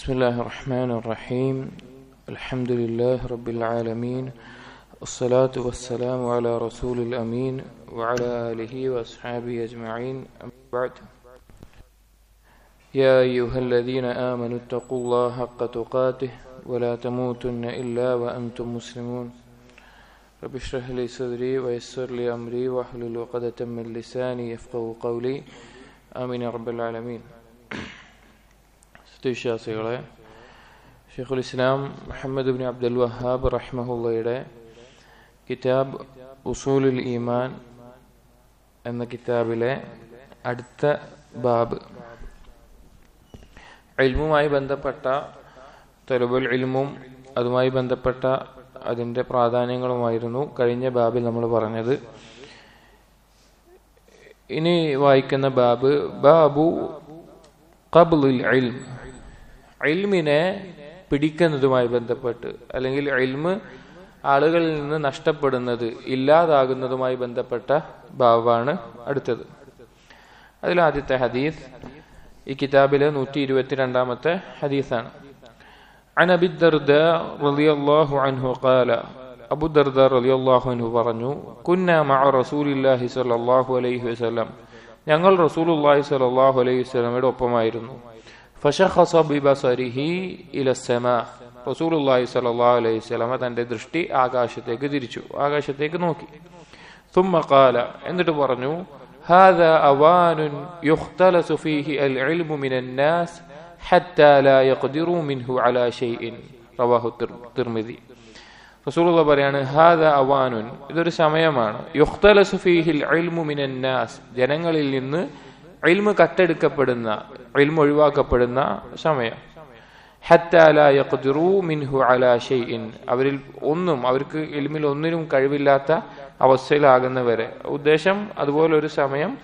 بسم الله الرحمن الرحيم الحمد لله رب العالمين الصلاة والسلام على رسول الأمين وعلى آله وأصحابه أجمعين أما بعد يا أيها الذين آمنوا اتقوا الله حق تقاته ولا تموتن إلا وأنتم مسلمون رب اشرح لي صدري ويسر لي أمري واحلل عقدة من لساني يفقه قولي آمين يا رب العالمين സത്യവിശ്വാസികളെ ഷെയ്ഖുൽ ഇസ്ലാം മുഹമ്മദ് ബിൻ അബ്ദുൽ വഹാബ് റഹ്മഹുള്ളയുടെ കിതാബ് ഉസൂലുൽ ഈമാൻ എന്ന കിതാബിലെ അടുത്ത ബാബ് ഇൽമുമായി ബന്ധപ്പെട്ട തെലുബുൽ ഇൽമും അതുമായി ബന്ധപ്പെട്ട അതിൻ്റെ പ്രാധാന്യങ്ങളുമായിരുന്നു കഴിഞ്ഞ ബാബിൽ നമ്മൾ പറഞ്ഞത് ഇനി വായിക്കുന്ന ബാബ് ബാബു കബുൽ ഇൽം ഇൽമിനെ പിടിക്കുന്നതുമായി ബന്ധപ്പെട്ട് അല്ലെങ്കിൽ ഇൽമ് ആളുകളിൽ നിന്ന് നഷ്ടപ്പെടുന്നത് ഇല്ലാതാകുന്നതുമായി ബന്ധപ്പെട്ട ബാബാണ് അടുത്തത് അതിൽ ആദ്യത്തെ ഹദീസ് ഈ കിതാബിലെ നൂറ്റി ഇരുപത്തിരണ്ടാമത്തെ ഹദീസാണ് عن أبي الدرداء رضي الله عنه قال أبو الدرداء رضي الله عنه പറഞ്ഞു كنا مع رسول الله صلى الله عليه وسلم ഞങ്ങൾ റസൂലുള്ളാഹി സ്വല്ലല്ലാഹു അലൈഹി വസല്ലമയുടെ ഒപ്പമായിരുന്നു ഫശഖസ ബിബസരിഹി ഇല സമാ റസൂലുള്ളാഹി സ്വല്ലല്ലാഹു അലൈഹി വസല്ലമ തന്റെ ദൃഷ്ടി ആകാശത്തേക്ക് തിരിച്ചു ആകാശത്തേക്ക് നോക്കി ثم قال എന്നിട്ട് പറഞ്ഞു هذا أوان يختلس فيه العلم من الناس حتى لا يقدروا منه على شيء رواه الترمذي റസൂലുള്ള പറയാണ് ഹാദ അവാനുൻ ഇതൊരു സമയമാണ് യുഖ്തലസു ഫീഹിൽ ഇൽമു മിനൻ നാസ് ജനങ്ങളിൽ നിന്ന് ഇൽമു കട്ടെടുക്കപ്പെടുന്ന ഇൽമു ഒഴിവാക്കപ്പെടുന്ന സമയം ഹത്താല യഖ്ദിറു മിൻഹു അലാ ഷൈഇൻ അവരിൽ ഒന്നും അവർക്ക് ഇൽമിൽ ഒന്നിനും കഴിവില്ലാത്ത അവസ്ഥയിലാകുന്നവരെ ഉദ്ദേശം അതുപോലെ ഒരു സമയം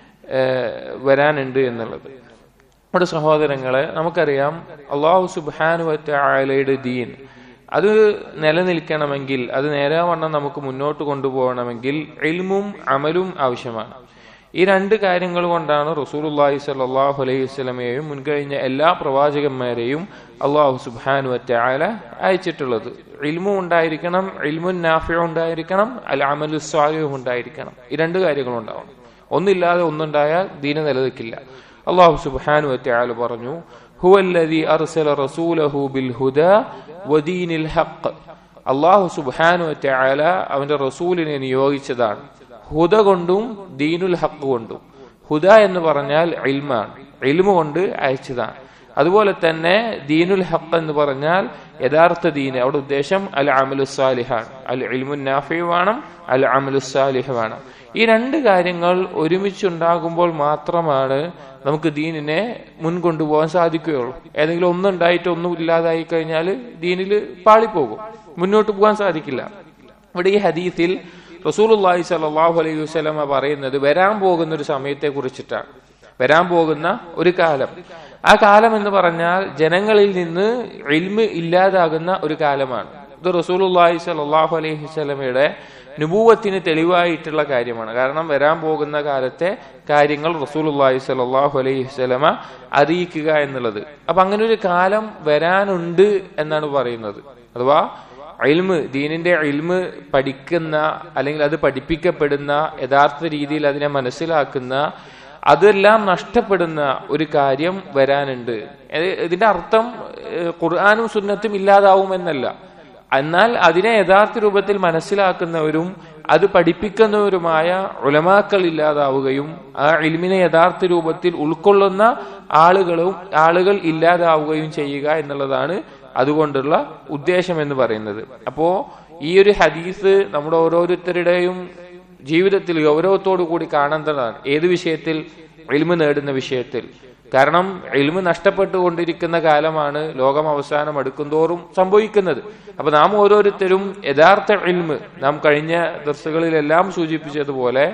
വരാനുണ്ട് എന്നുള്ളത് നമ്മുടെ സഹോദരങ്ങളെ നമുക്കറിയാം അള്ളാഹു സുബാനുവറ്റ ആലയുടെ ദീൻ അത് നിലനിൽക്കണമെങ്കിൽ അത് നേരാവണ്ണം നമുക്ക് മുന്നോട്ട് കൊണ്ടുപോകണമെങ്കിൽ എൽമും അമലും ആവശ്യമാണ് ഈ രണ്ട് കാര്യങ്ങൾ കൊണ്ടാണ് റസൂലുല്ലാഹി സല്ലാഹു അലൈഹി വസ്ലമയെയും മുൻകഴിഞ്ഞ എല്ലാ പ്രവാചകന്മാരെയും അള്ളാഹു സുബാനു ആല അയച്ചിട്ടുള്ളത് ഇൽമും ഉണ്ടായിരിക്കണം ഇൽമുൻ നാഫിയും ഉണ്ടായിരിക്കണം അൽ അമലു സ്വാലിയും ഉണ്ടായിരിക്കണം ഈ രണ്ട് കാര്യങ്ങളും ഉണ്ടാവണം ഒന്നില്ലാതെ ഒന്നുണ്ടായാൽ ദീന നിലനിൽക്കില്ല അള്ളാഹു സുബാനു ആല പറഞ്ഞു هو الذي أرسل رسوله بالهدى ودين الحق അള്ളാഹു സുബാനു ചായാല അവന്റെ റസൂലിനെ നിയോഗിച്ചതാണ് ഹുദ കൊണ്ടും ദീനുൽ ഹക്ക് കൊണ്ടും ഹുദ എന്ന് പറഞ്ഞാൽ ഇൽമാണ് ഇൽമു കൊണ്ട് അയച്ചതാണ് അതുപോലെ തന്നെ ദീനുൽ ഹക്ക് എന്ന് പറഞ്ഞാൽ യഥാർത്ഥ ദീന് അവിടെ ഉദ്ദേശം അൽ അമലു സാലിഹാണ് അൽ ഇൽമുൻ നാഫി വേണം അൽ അമലു സാലിഹ് വേണം ഈ രണ്ട് കാര്യങ്ങൾ ഒരുമിച്ചുണ്ടാകുമ്പോൾ മാത്രമാണ് നമുക്ക് ദീനിനെ മുൻകൊണ്ടുപോകാൻ സാധിക്കുകയുള്ളൂ ഏതെങ്കിലും ഒന്നുണ്ടായിട്ട് ഒന്നും ഇല്ലാതായി കഴിഞ്ഞാൽ ദീനിൽ പാളിപ്പോകും മുന്നോട്ട് പോകാൻ സാധിക്കില്ല ഇവിടെ ഈ ഹദീസിൽ റസൂലുല്ലാഹി സലാഹു അലൈഹി വസ്ലമ പറയുന്നത് വരാൻ പോകുന്ന ഒരു സമയത്തെ കുറിച്ചിട്ടാണ് വരാൻ പോകുന്ന ഒരു കാലം ആ കാലം എന്ന് പറഞ്ഞാൽ ജനങ്ങളിൽ നിന്ന് ഇൽമ് ഇല്ലാതാകുന്ന ഒരു കാലമാണ് ഇത് റസൂലുല്ലാഹി സലാഹു അലൈഹി വസ്ലമയുടെ നുപൂവത്തിന് തെളിവായിട്ടുള്ള കാര്യമാണ് കാരണം വരാൻ പോകുന്ന കാലത്തെ കാര്യങ്ങൾ റസൂലുല്ലാഹി സലാഹു അലൈഹി വസ്ലമ അറിയിക്കുക എന്നുള്ളത് അപ്പൊ അങ്ങനെ ഒരു കാലം വരാനുണ്ട് എന്നാണ് പറയുന്നത് അഥവാ ഇൽമ് ദീനിന്റെ ഇൽമ് പഠിക്കുന്ന അല്ലെങ്കിൽ അത് പഠിപ്പിക്കപ്പെടുന്ന യഥാർത്ഥ രീതിയിൽ അതിനെ മനസ്സിലാക്കുന്ന അതെല്ലാം നഷ്ടപ്പെടുന്ന ഒരു കാര്യം വരാനുണ്ട് ഇതിന്റെ അർത്ഥം ഖുർആാനും സുന്നത്തും ഇല്ലാതാവുമെന്നല്ല എന്നാൽ അതിനെ യഥാർത്ഥ രൂപത്തിൽ മനസ്സിലാക്കുന്നവരും അത് പഠിപ്പിക്കുന്നവരുമായ ഉലമാക്കൾ ഇല്ലാതാവുകയും ആ ഇൽമിനെ യഥാർത്ഥ രൂപത്തിൽ ഉൾക്കൊള്ളുന്ന ആളുകളും ആളുകൾ ഇല്ലാതാവുകയും ചെയ്യുക എന്നുള്ളതാണ് അതുകൊണ്ടുള്ള ഉദ്ദേശം എന്ന് പറയുന്നത് അപ്പോ ഈ ഒരു ഹദീസ് നമ്മുടെ ഓരോരുത്തരുടെയും ജീവിതത്തിൽ ഗൗരവത്തോടു കൂടി കാണേണ്ടതാണ് ഏത് വിഷയത്തിൽ എൽമ് നേടുന്ന വിഷയത്തിൽ കാരണം എൽമ് നഷ്ടപ്പെട്ടുകൊണ്ടിരിക്കുന്ന കാലമാണ് ലോകം അവസാനം അടുക്കുന്തോറും സംഭവിക്കുന്നത് അപ്പൊ നാം ഓരോരുത്തരും യഥാർത്ഥ എൽമ് നാം കഴിഞ്ഞ ദർശകളിലെല്ലാം സൂചിപ്പിച്ചതുപോലെ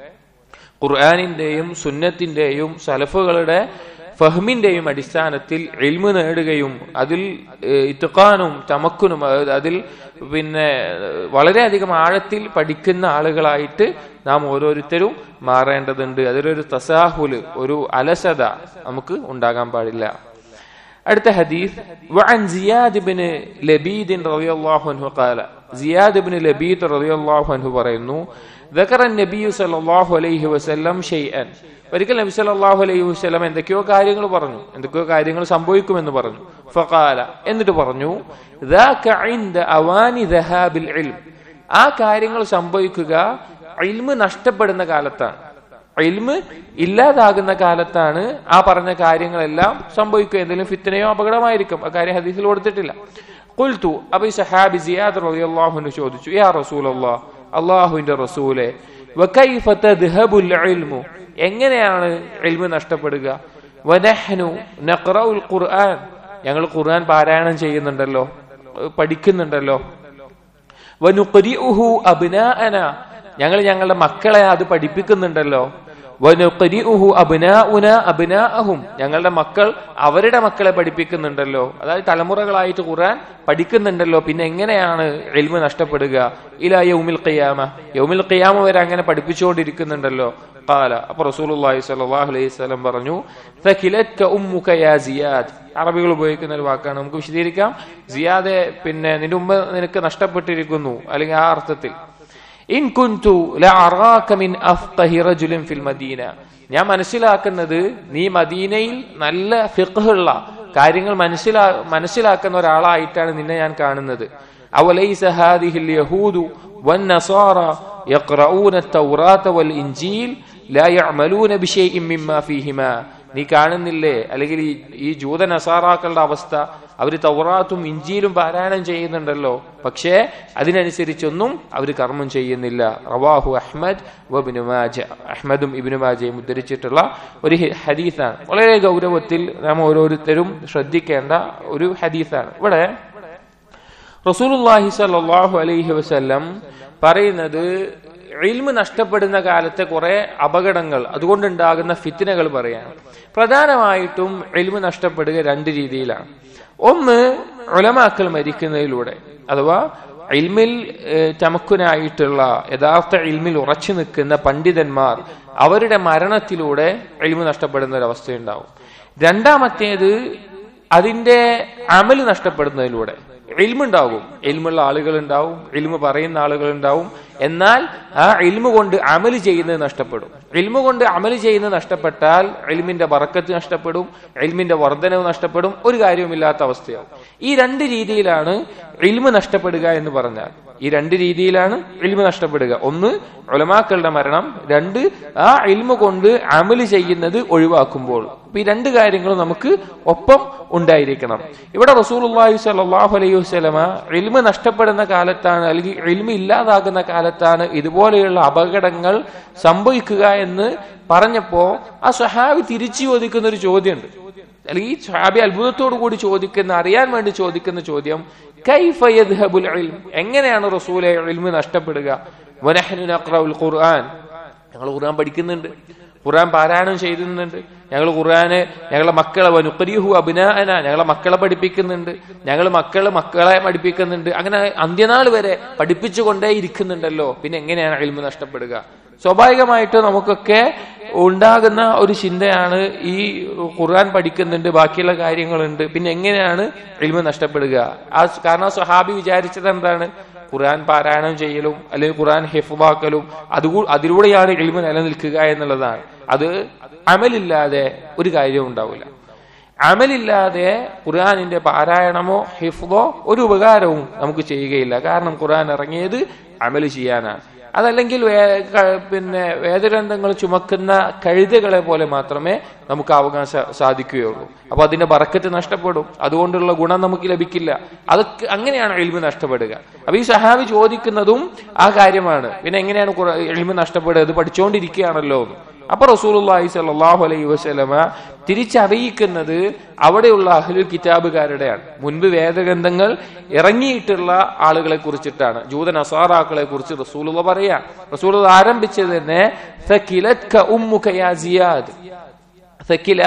ഖുർആാനിന്റെയും സുന്നത്തിന്റെയും സലഫുകളുടെ ഫഹ്മിന്റെയും അടിസ്ഥാനത്തിൽ എൽമ് നേടുകയും അതിൽ ഇത്തുക്കാനും തമക്കുനും അതിൽ പിന്നെ വളരെയധികം ആഴത്തിൽ പഠിക്കുന്ന ആളുകളായിട്ട് നാം ഓരോരുത്തരും മാറേണ്ടതുണ്ട് അതിലൊരു തസാഹുല് ഒരു അലസത നമുക്ക് ഉണ്ടാകാൻ പാടില്ല അടുത്ത ഹദീസ് وعن زياد بن لبيد رضي الله عنه قال زياد بن لبيد رضي الله عنه പറയുന്നു ذكر النبي صلى الله عليه وسلم شيئا ഒരിക്കൽ നബി സല്ലല്ലാഹു അലൈഹി വസല്ലം എന്തൊക്കെയോ കാര്യങ്ങൾ പറഞ്ഞു എന്തൊക്കെയോ കാര്യങ്ങൾ സംഭവിക്കുമെന്ന് പറഞ്ഞു ഫഖാല എന്നിട്ട് പറഞ്ഞു ذاك عند اواني ذهاب العلم ആ കാര്യങ്ങൾ സംഭവിക്കുക ഇൽമ് നഷ്ടപ്പെടുന്ന കാലത്താണ് ഇൽമ് ഇല്ലാതാകുന്ന കാലത്താണ് ആ പറഞ്ഞ കാര്യങ്ങളെല്ലാം സംഭവിക്കുക എന്തെങ്കിലും ഫിത്തനയോ അപകടമായിരിക്കും ആ കാര്യം ഹദീസിൽ കൊടുത്തിട്ടില്ല കുൽത്തു അബി സഹാബി സിയാദ് റളിയല്ലാഹു ചോദിച്ചു യാ റസൂലല്ലാഹ് അള്ളാഹുവിന്റെ റസൂലെ വകൈഫ തദ്ഹബുൽ ഇൽമു എങ്ങനെയാണ് ഇൽമ് നഷ്ടപ്പെടുക വനഹ്നു നഖറഉൽ ഖുർആൻ ഞങ്ങൾ ഖുർആൻ പാരായണം ചെയ്യുന്നുണ്ടല്ലോ പഠിക്കുന്നുണ്ടല്ലോ വനുഖരിഉഹു അബ്നാഅന ഞങ്ങൾ ഞങ്ങളുടെ മക്കളെ അത് പഠിപ്പിക്കുന്നുണ്ടല്ലോ വനുഖരിഉഹു അബ്നാഉന അബ്നാഅഹും ഞങ്ങളുടെ മക്കൾ അവരുടെ മക്കളെ പഠിപ്പിക്കുന്നുണ്ടല്ലോ അതായത് തലമുറകളായിട്ട് ഖുർആൻ പഠിക്കുന്നുണ്ടല്ലോ പിന്നെ എങ്ങനെയാണ് ഇൽമ നഷ്ടപ്പെടുക ഇലാ യൗമിൽ ഖിയാമ യൗമിൽ ഖിയാമ വരെ അങ്ങനെ പഠിപ്പിച്ചുകൊണ്ടിരിക്കുന്നുണ്ടല്ലോ قال അപ്പൊ റസൂലുള്ളാഹി സ്വല്ലല്ലാഹു അലൈഹി വസല്ലം പറഞ്ഞു തഖിലത്ക ഉമ്മുക യാ സിയാദ് അറബികൾ ഉപയോഗിക്കുന്ന ഒരു വാക്കാണ് നമുക്ക് വിശദീകരിക്കാം സിയാദെ പിന്നെ നിന്റെ ഉമ്മ നിനക്ക് നഷ്ടപ്പെട്ടിരിക്കുന്നു അല്ലെങ്കിൽ ആ അർത്ഥത്തിൽ ഇൻ കുൻതു ലഅറാക മിൻ അഫ്ഖഹി റജുലിൻ ഫിൽ മദീന ഞാൻ മനസ്സിലാക്കുന്നത് നീ മദീനയിൽ നല്ല ഫിഖ്ഹുള്ള കാര്യങ്ങൾ മനസ്സിലാ മനസ്സിലാക്കുന്ന ഒരാളായിട്ടാണ് നിന്നെ ഞാൻ കാണുന്നത് അവലൈസ ഹാദിഹിൽ യഹൂദു വന്നസാറ യഖ്റഊന التوراة والإنجيل لا يعملون بشيء مما فيهما നീ കാണുന്നില്ലേ അല്ലെങ്കിൽ ഈ ഈ ജൂത നസാറാക്കളുടെ അവസ്ഥ അവര് തൗറാത്തും ഇഞ്ചിയിലും പാരായണം ചെയ്യുന്നുണ്ടല്ലോ പക്ഷേ അതിനനുസരിച്ചൊന്നും അവർ കർമ്മം ചെയ്യുന്നില്ല റവാഹു അഹ്മദ് വബിനു മാജ അഹ്മദും ഇബിനു മാജയും ഉദ്ധരിച്ചിട്ടുള്ള ഒരു ഹി- ഹദീസാണ് വളരെ ഗൗരവത്തിൽ നാം ഓരോരുത്തരും ശ്രദ്ധിക്കേണ്ട ഒരു ഹദീസാണ് ഇവിടെ റസൂലുള്ളാഹി സ്വല്ലല്ലാഹു അലൈഹി വസല്ലം പറയുന്നത് ഇൽമ് നഷ്ടപ്പെടുന്ന കാലത്തെ കുറെ അപകടങ്ങൾ അതുകൊണ്ടുണ്ടാകുന്ന ഫിത്തിനകൾ പറയാണ് പ്രധാനമായിട്ടും ഇൽമ് നഷ്ടപ്പെടുക രണ്ട് രീതിയിലാണ് ഒന്ന് ഉലമാക്കൾ മരിക്കുന്നതിലൂടെ അഥവാ ഇൽമിൽ ഏഹ്, ചമക്കുനായിട്ടുള്ള യഥാർത്ഥ ഇൽമിൽ ഉറച്ചു നിൽക്കുന്ന പണ്ഡിതന്മാർ അവരുടെ മരണത്തിലൂടെ ഇൽമ് നഷ്ടപ്പെടുന്ന ഒരു അവസ്ഥയുണ്ടാവും രണ്ടാമത്തേത് അതിന്റെ അമല് നഷ്ടപ്പെടുന്നതിലൂടെ ഇൽമുണ്ടാകും ഇൽമുള്ള ആളുകൾ ഉണ്ടാവും ഇൽമു പറയുന്ന ആളുകൾ ഉണ്ടാവും എന്നാൽ ആ ഇൽമു കൊണ്ട് അമല് ചെയ്യുന്നത് നഷ്ടപ്പെടും ഇൽമു കൊണ്ട് അമല് ചെയ്യുന്നത് നഷ്ടപ്പെട്ടാൽ ഇൽമിന്റെ വറക്കത്ത് നഷ്ടപ്പെടും ഇൽമിന്റെ വർധനവ് നഷ്ടപ്പെടും ഒരു കാര്യവുമില്ലാത്ത അവസ്ഥയാവും ഈ രണ്ട് രീതിയിലാണ് ഇൽമു നഷ്ടപ്പെടുക എന്ന് പറഞ്ഞാൽ ഈ രണ്ട് രീതിയിലാണ് ഇൽമു നഷ്ടപ്പെടുക ഒന്ന് ഉലമാക്കളുടെ മരണം രണ്ട് ആ ഇൽമു കൊണ്ട് അമല് ചെയ്യുന്നത് ഒഴിവാക്കുമ്പോൾ അപ്പൊ ഈ രണ്ട് കാര്യങ്ങളും നമുക്ക് ഒപ്പം ഉണ്ടായിരിക്കണം ഇവിടെ റസൂലുള്ളാഹി സ്വല്ലല്ലാഹു അലൈഹി വസല്ലമ ഇൽമ നഷ്ടപ്പെടുന്ന കാലത്താണ് അല്ലെങ്കിൽ ഇൽമ ഇല്ലാതാകുന്ന കാലത്താണ് ഇതുപോലെയുള്ള അപകടങ്ങൾ സംഭവിക്കുക എന്ന് പറഞ്ഞപ്പോ ആ സഹാബി തിരിച്ചു ചോദിക്കുന്ന ഒരു ചോദ്യമുണ്ട് അല്ലെങ്കിൽ ഈ സഹാബി അത്ഭുതത്തോടു കൂടി ചോദിക്കുന്ന അറിയാൻ വേണ്ടി ചോദിക്കുന്ന ചോദ്യം കൈഫ യദ്ഹബുൽ ഇൽം എങ്ങനെയാണ് റസൂലെ ഇൽമ നഷ്ടപ്പെടുക വനഹ്നു നഖ്റഉൽ ഖുർആൻ ഞങ്ങൾ ഖുർആൻ പഠിക്കുന്നുണ്ട് ഖുർആൻ പാരായണം ചെയ്യുന്നുണ്ട് ഞങ്ങൾ ഖുർആന് ഞങ്ങളെ മക്കളെ വനുഖരിഹു അബിനാന ഞങ്ങളെ മക്കളെ പഠിപ്പിക്കുന്നുണ്ട് ഞങ്ങൾ മക്കളെ മക്കളെ പഠിപ്പിക്കുന്നുണ്ട് അങ്ങനെ അന്ത്യനാൾ വരെ പഠിപ്പിച്ചുകൊണ്ടേ ഇരിക്കുന്നുണ്ടല്ലോ പിന്നെ എങ്ങനെയാണ് ഇൽമ നഷ്ടപ്പെടുക സ്വാഭാവികമായിട്ട് നമുക്കൊക്കെ ഉണ്ടാകുന്ന ഒരു ചിന്തയാണ് ഈ ഖുർആൻ പഠിക്കുന്നുണ്ട് ബാക്കിയുള്ള കാര്യങ്ങളുണ്ട് പിന്നെ എങ്ങനെയാണ് ഇൽമ നഷ്ടപ്പെടുക ആ കാരണം സ്വഹാബി വിചാരിച്ചത് എന്താണ് ഖുർആൻ പാരായണം ചെയ്യലും അല്ലെങ്കിൽ ഖുർആൻ ഹിഫാക്കലും അതുകൂ അതിലൂടെയാണ് ഇൽമ നിലനിൽക്കുക എന്നുള്ളതാണ് അത് അമലില്ലാതെ ഒരു കാര്യവും ഉണ്ടാവില്ല അമലില്ലാതെ ഖുർആാനിന്റെ പാരായണമോ ഹിഫ്ദോ ഒരു ഉപകാരവും നമുക്ക് ചെയ്യുകയില്ല കാരണം ഖുർആൻ ഇറങ്ങിയത് അമല് ചെയ്യാനാണ് അതല്ലെങ്കിൽ വേ- ക- പിന്നെ വേദഗ്രന്ഥങ്ങൾ ചുമക്കുന്ന കഴുതകളെ പോലെ മാത്രമേ നമുക്ക് ആവാൻ സാ- സാധിക്കുകയുള്ളൂ അപ്പൊ അതിന്റെ ബറക്കത്ത് നഷ്ടപ്പെടും അതുകൊണ്ടുള്ള ഗുണം നമുക്ക് ലഭിക്കില്ല അതൊക്കെ അങ്ങനെയാണ് എൽമ് നഷ്ടപ്പെടുക അപ്പൊ ഈ സഹാബി ചോദിക്കുന്നതും ആ കാര്യമാണ് പിന്നെ എങ്ങനെയാണ് എൽമ് നഷ്ടപ്പെടുക ഇത് പഠിച്ചുകൊണ്ടിരിക്കുകയാണല്ലോ എന്ന്. അപ്പൊ റസൂലുള്ളാഹി സ്വല്ലല്ലാഹു അലൈഹി വസല്ലമ തിരിച്ചറിയിക്കുന്നത് അവിടെയുള്ള അഹ്ലുൽ കിതാബുകാരുടെയാണ് മുൻപ് വേദഗ്രന്ഥങ്ങൾ ഇറങ്ങിയിട്ടുള്ള ആളുകളെ കുറിച്ചിട്ടാണ് ജൂത നസാറാക്കളെ കുറിച്ച് റസൂലുള്ള പറയാ റസൂൽ ആരംഭിച്ചത് തന്നെ "ഫക്കിലത്ക ഉമ്മുക യാ സിയാദ് സക്കില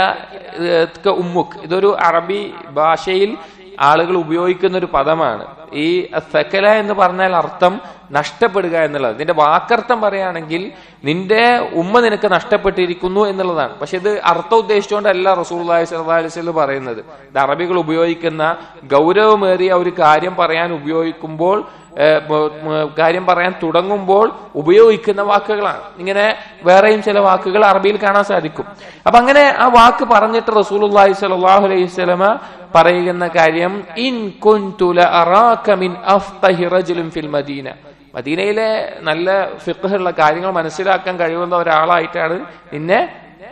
ഏഹ്, ഉമ്മുക്ക് ഇതൊരു അറബി ഭാഷയിൽ ആളുകൾ ഉപയോഗിക്കുന്ന ഒരു പദമാണ് ഈ സക്കല എന്ന് പറഞ്ഞാൽ അർത്ഥം നഷ്ടപ്പെടുക എന്നുള്ളത് നിന്റെ വാക്കർത്ഥം പറയുകയാണെങ്കിൽ നിന്റെ ഉമ്മ നിനക്ക് നഷ്ടപ്പെട്ടിരിക്കുന്നു എന്നുള്ളതാണ് പക്ഷെ ഇത് അർത്ഥം ഉദ്ദേശിച്ചുകൊണ്ടല്ല റസൂൽ അലൈഹി പറയുന്നത് ഇത് അറബികൾ ഉപയോഗിക്കുന്ന ഗൗരവമേറിയ ഒരു കാര്യം പറയാൻ ഉപയോഗിക്കുമ്പോൾ ഏഹ്, മ- മ- കാര്യം പറയാൻ തുടങ്ങുമ്പോൾ ഉപയോഗിക്കുന്ന വാക്കുകളാണ് ഇങ്ങനെ വേറെയും ചില വാക്കുകൾ അറബിയിൽ കാണാൻ സാധിക്കും അപ്പൊ അങ്ങനെ ആ വാക്ക് പറഞ്ഞിട്ട് റസൂലുള്ളാഹി സ്വല്ലല്ലാഹു അലൈഹി വസല്ലമ പറയുന്ന കാര്യം ഇൻ കുൻതു ലഅറാക മിൻ അഫ്ഖഹി റജുലിൻ ഫിൽ മദീന മദീനയിലെ നല്ല ഫിഖ്ഹുള്ള കാര്യങ്ങൾ മനസ്സിലാക്കാൻ കഴിവുന്ന ഒരാളായിട്ടാണ് നിന്നെ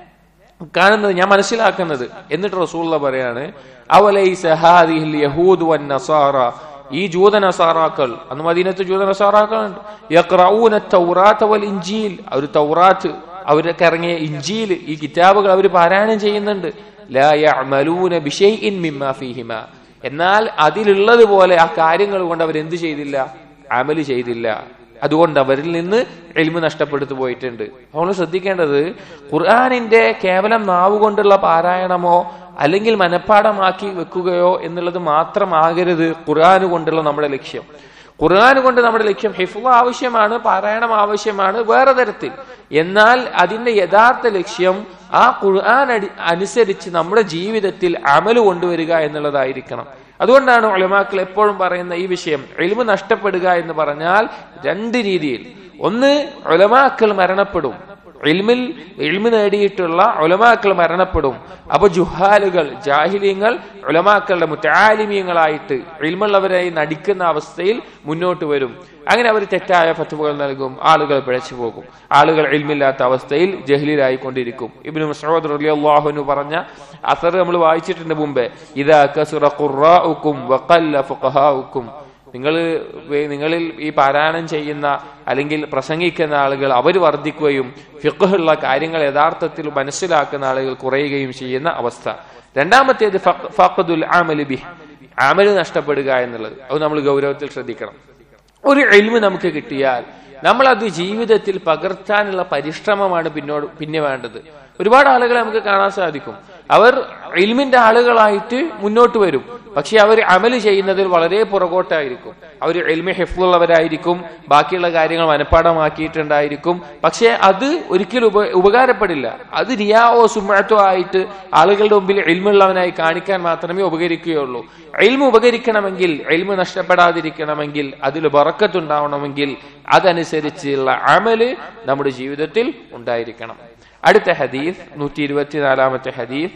കാണുന്നത് ഞാൻ മനസ്സിലാക്കുന്നത് എന്നിട്ട് റസൂള്ള പറയാണ് അവലൈസ ഹാദിഹിൽ യഹൂദ് വൻ നസാറ ഈ ജൂത നസാറാക്കൾ അന്ന് മദീനത്ത് ജൂത നസാറാക്കളുണ്ട് യഖ്റഊന തൗറാത്ത വൽ ഇഞ്ചീൽ അവർ തൗറാത്ത് അവരൊക്കെ ഇറങ്ങിയ ഇഞ്ചീൽ ഈ കിതാബുകൾ അവർ പാരായണം ചെയ്യുന്നുണ്ട് ലാ യഅമലൂന ബിശൈഇൻ മിമ്മാ ഫീഹിമ എന്നാൽ അതിലുള്ളത് പോലെ ആ കാര്യങ്ങൾ കൊണ്ട് അവർ എന്ത് ചെയ്തില്ല അമല് ചെയ്തില്ല അതുകൊണ്ട് അവരിൽ നിന്ന് എൽമ് നഷ്ടപ്പെടുത്തു പോയിട്ടുണ്ട് നമ്മൾ ശ്രദ്ധിക്കേണ്ടത് ഖുർആാനിന്റെ കേവലം നാവ് കൊണ്ടുള്ള പാരായണമോ അല്ലെങ്കിൽ മനഃപ്പാടമാക്കി വെക്കുകയോ എന്നുള്ളത് മാത്രമാകരുത് ഖുർആൻ കൊണ്ടുള്ള നമ്മുടെ ലക്ഷ്യം ഖുർആൻ കൊണ്ട് നമ്മുടെ ലക്ഷ്യം ഹിഫ്ള ആവശ്യമാണ് പാരായണം ആവശ്യമാണ് വേറെ തരത്തിൽ എന്നാൽ അതിന്റെ യഥാർത്ഥ ലക്ഷ്യം ആ ഖുർആൻ അടി അനുസരിച്ച് നമ്മുടെ ജീവിതത്തിൽ അമല് കൊണ്ടുവരിക എന്നുള്ളതായിരിക്കണം അതുകൊണ്ടാണ് ഒളിമാക്കൾ എപ്പോഴും പറയുന്ന ഈ വിഷയം എളിമ നഷ്ടപ്പെടുക എന്ന് പറഞ്ഞാൽ രണ്ട് രീതിയിൽ ഒന്ന് ഒലമാക്കൾ മരണപ്പെടും ഇൽമിൽ ഇൽമി നേടിയിട്ടുള്ള ഒലമാക്കൾ മരണപ്പെടും അപ്പൊ ജുഹാലുകൾ ജാഹിലിയങ്ങൾ ഒലമാക്കളുടെ മുറ്റാലിമീയങ്ങളായിട്ട് ഇൽമുള്ളവരായി നടിക്കുന്ന അവസ്ഥയിൽ മുന്നോട്ട് വരും അങ്ങനെ അവർ തെറ്റായ ഫത്തുവകൾ നൽകും ആളുകൾ പിഴച്ചു പോകും ആളുകൾ ഇൽമില്ലാത്ത അവസ്ഥയിൽ ജഹ്ലിലായിക്കൊണ്ടിരിക്കും ഇബിന് മസൂദ് റളിയല്ലാഹുവിന് പറഞ്ഞ അസർ നമ്മൾ വായിച്ചിട്ടുണ്ട് മുമ്പേ ഇതാ കസുറ ഖുർറാഉക്കും വഖല്ല ഫുഖഹാഉക്കും നിങ്ങൾ നിങ്ങളിൽ ഈ പാരായണം ചെയ്യുന്ന അല്ലെങ്കിൽ പ്രസംഗിക്കുന്ന ആളുകൾ അവർ വർദ്ധിക്കുകയും ഫിഖുള്ള കാര്യങ്ങൾ യഥാർത്ഥത്തിൽ മനസ്സിലാക്കുന്ന ആളുകൾ കുറയുകയും ചെയ്യുന്ന അവസ്ഥ രണ്ടാമത്തേത് ഫഖ്- ഫഖ്ദുൽ ആമലി ബിഹ് അമല് നഷ്ടപ്പെടുക എന്നുള്ളത് അത് നമ്മൾ ഗൗരവത്തിൽ ശ്രദ്ധിക്കണം ഒരു എൽമ് നമുക്ക് കിട്ടിയാൽ നമ്മൾ അത് ജീവിതത്തിൽ പകർത്താനുള്ള പരിശ്രമമാണ് പിന്നോട് പിന്നെ വേണ്ടത് ഒരുപാട് ആളുകളെ നമുക്ക് കാണാൻ സാധിക്കും അവർ ഇൽമിന്റെ ആളുകളായിട്ട് മുന്നോട്ട് വരും പക്ഷെ അവർ അമല് ചെയ്യുന്നതിൽ വളരെ പുറകോട്ടായിരിക്കും അവർ എൽമി ഹെഫുള്ളവരായിരിക്കും ബാക്കിയുള്ള കാര്യങ്ങൾ മനഃപ്പാടമാക്കിയിട്ടുണ്ടായിരിക്കും പക്ഷെ അത് ഒരിക്കലും ഉപ ഉപകാരപ്പെടില്ല അത് റിയാവോ സുമഴത്തോ ആയിട്ട് ആളുകളുടെ മുമ്പിൽ എൽമുള്ളവനായി കാണിക്കാൻ മാത്രമേ ഉപകരിക്കുകയുള്ളൂ എൽമ ഉപകരിക്കണമെങ്കിൽ എൽമ നഷ്ടപ്പെടാതിരിക്കണമെങ്കിൽ അതിൽ ബറക്കത്തുണ്ടാവണമെങ്കിൽ അതനുസരിച്ചുള്ള അമല് നമ്മുടെ ജീവിതത്തിൽ ഉണ്ടായിരിക്കണം അടുത്ത ഹദീസ് നൂറ്റി ഇരുപത്തിനാലാമത്തെ ഹദീസ്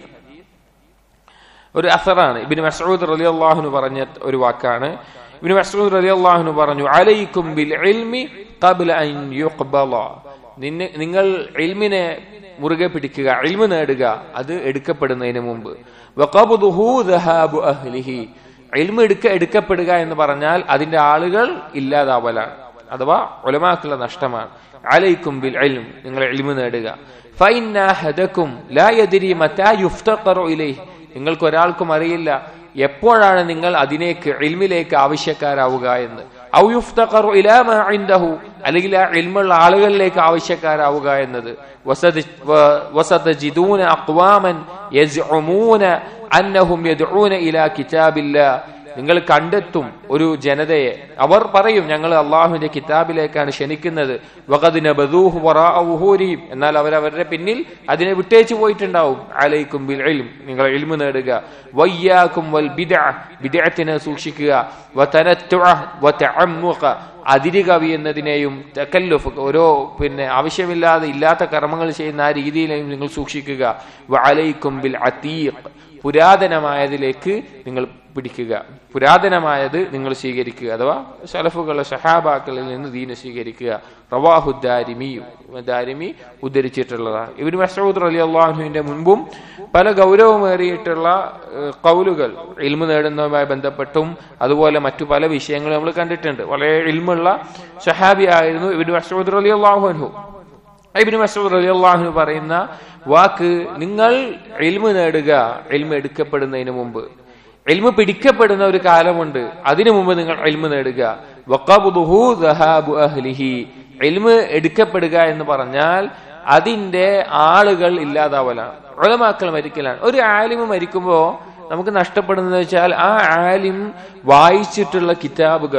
ഒരു അസറാണ് ഇബിന് മസൂദ് റലി അള്ളാഹുന് പറഞ്ഞ ഒരു വാക്കാണ് ഇബിന് മസൂദ് റലി അള്ളാഹുന് പറഞ്ഞു അലൈക്കും ബിൽ ഇൽമി ഖബ്ല അൻ യുഖ്ബല നിന്നെ നിങ്ങൾ ഇൽമിനെ മുറുകെ പിടിക്കുക ഇൽമ നേടുക അത് എടുക്കപ്പെടുന്നതിന് മുമ്പ് വഖബ്ദുഹു ദഹാബു അഹ്ലിഹി ഇൽമ എടുക്ക എടുക്കപ്പെടുക എന്ന് പറഞ്ഞാൽ അതിന്റെ ആളുകൾ ഇല്ലാതാവലാണ് അഥവാ ഒലമാക്കുള്ള നഷ്ടമാണ് അലൈക്കും ബിൽ ഇൽം നിങ്ങൾ ഇൽമ നേടുക ഫൈന ഹദക്കും ലാ യദ്രി മതാ യുഫ്തഖറു ഇലൈഹി നിങ്ങൾക്ക് ഒരാൾക്കും അറിയില്ല എപ്പോഴാണ് നിങ്ങൾ അതിനേക്ക് ഇൽമിലേക്ക് ആവശ്യക്കാരാവുക എന്ന് ഔ യുഫ്തഖറു ഇലാ മാ ഇൻദഹു അല്ലെങ്കിൽ ആ ഇൽമുള്ള ആളുകളിലേക്ക് ആവശ്യക്കാരാവുക എന്നത് വസദ- വ- വസതജിദൂന അഖ്വാമൻ യസ്ഉമൂന അന്നഹും യദ്ഊന ഇലാ കിതാബില്ലാ നിങ്ങൾ കണ്ടെത്തും ഒരു ജനതയെ അവർ പറയും ഞങ്ങൾ അള്ളാഹുവിന്റെ കിതാബിലേക്കാണ് ക്ഷണിക്കുന്നത് വഖദ് നബദൂഹു വറാഅ വുഹൂരിഹിം. എന്നാൽ അവർ അവരുടെ പിന്നിൽ അതിനെ വിട്ടേച്ചു പോയിട്ടുണ്ടാവും അലൈക്കും ബിൽ ഇൽം നിങ്ങൾ ഇൽമു നേടുക വയ്യാക്കും വൽ ബിദ്അ ബിദ്അത്തിനെ സൂക്ഷിക്കുക വതനത്തുഅ വതഅമ്മുഖ അതിര് കവിയുന്നതിനെയും തക്കല്ലുഫ് ഓരോ പിന്നെ ആവശ്യമില്ലാതെ ഇല്ലാത്ത കർമ്മങ്ങൾ ചെയ്യുന്ന ആ രീതിയിലെയും നിങ്ങൾ സൂക്ഷിക്കുക വഅലൈക്കും ബിൽ അതീഖ് പുരാതനമായതിലേക്ക് നിങ്ങൾ പിടിക്കുക പുരാതനമായത് നിങ്ങൾ സ്വീകരിക്കുക അഥവാ സലഫുകളെ സഹാബാക്കളിൽ നിന്ന് ദീന സ്വീകരിക്കുക റവാഹു ദാരിമി ദാരിമി ഉദ്ധരിച്ചിട്ടുള്ളതാണ് ഇവര് മസൂദ് അലി അള്ളാഹുവിന്റെ മുൻപും പല ഗൗരവമേറിയിട്ടുള്ള ഏഹ്, കൗലുകൾ ഇൽമു നേടുന്നതുമായി ബന്ധപ്പെട്ടും അതുപോലെ മറ്റു പല വിഷയങ്ങളും നമ്മൾ കണ്ടിട്ടുണ്ട് വളരെ ഇൽമുള്ള സഹാബി ആയിരുന്നു ഇവര് മസൂദ് അലി അള്ളാഹു ഇബിന് മസൂദ് റളിയല്ലാഹു പറയുന്ന വാക്ക് നിങ്ങൾ ഇൽമു നേടുക ഇൽമു എടുക്കപ്പെടുന്നതിന് മുമ്പ് ഇൽമു പിടിക്കപ്പെടുന്ന ഒരു കാലമുണ്ട് അതിനു മുമ്പ് നിങ്ങൾ ഇൽമു നേടുക വഖബ്ദുഹു ദഹാബു അഹ്ലിഹി ഇൽമു എടുക്കപ്പെടുക എന്ന് പറഞ്ഞാൽ അതിന്റെ ആളുകൾ ഇല്ലാതാവലാണ് ഉലമാക്കൾ മരിക്കലാണ് ഒരു ആലിമ് മരിക്കുമ്പോ നമുക്ക് നഷ്ടപ്പെടുന്നത് വെച്ചാൽ ആ ആലിം വായിച്ചിട്ടുള്ള കിതാബുകൾ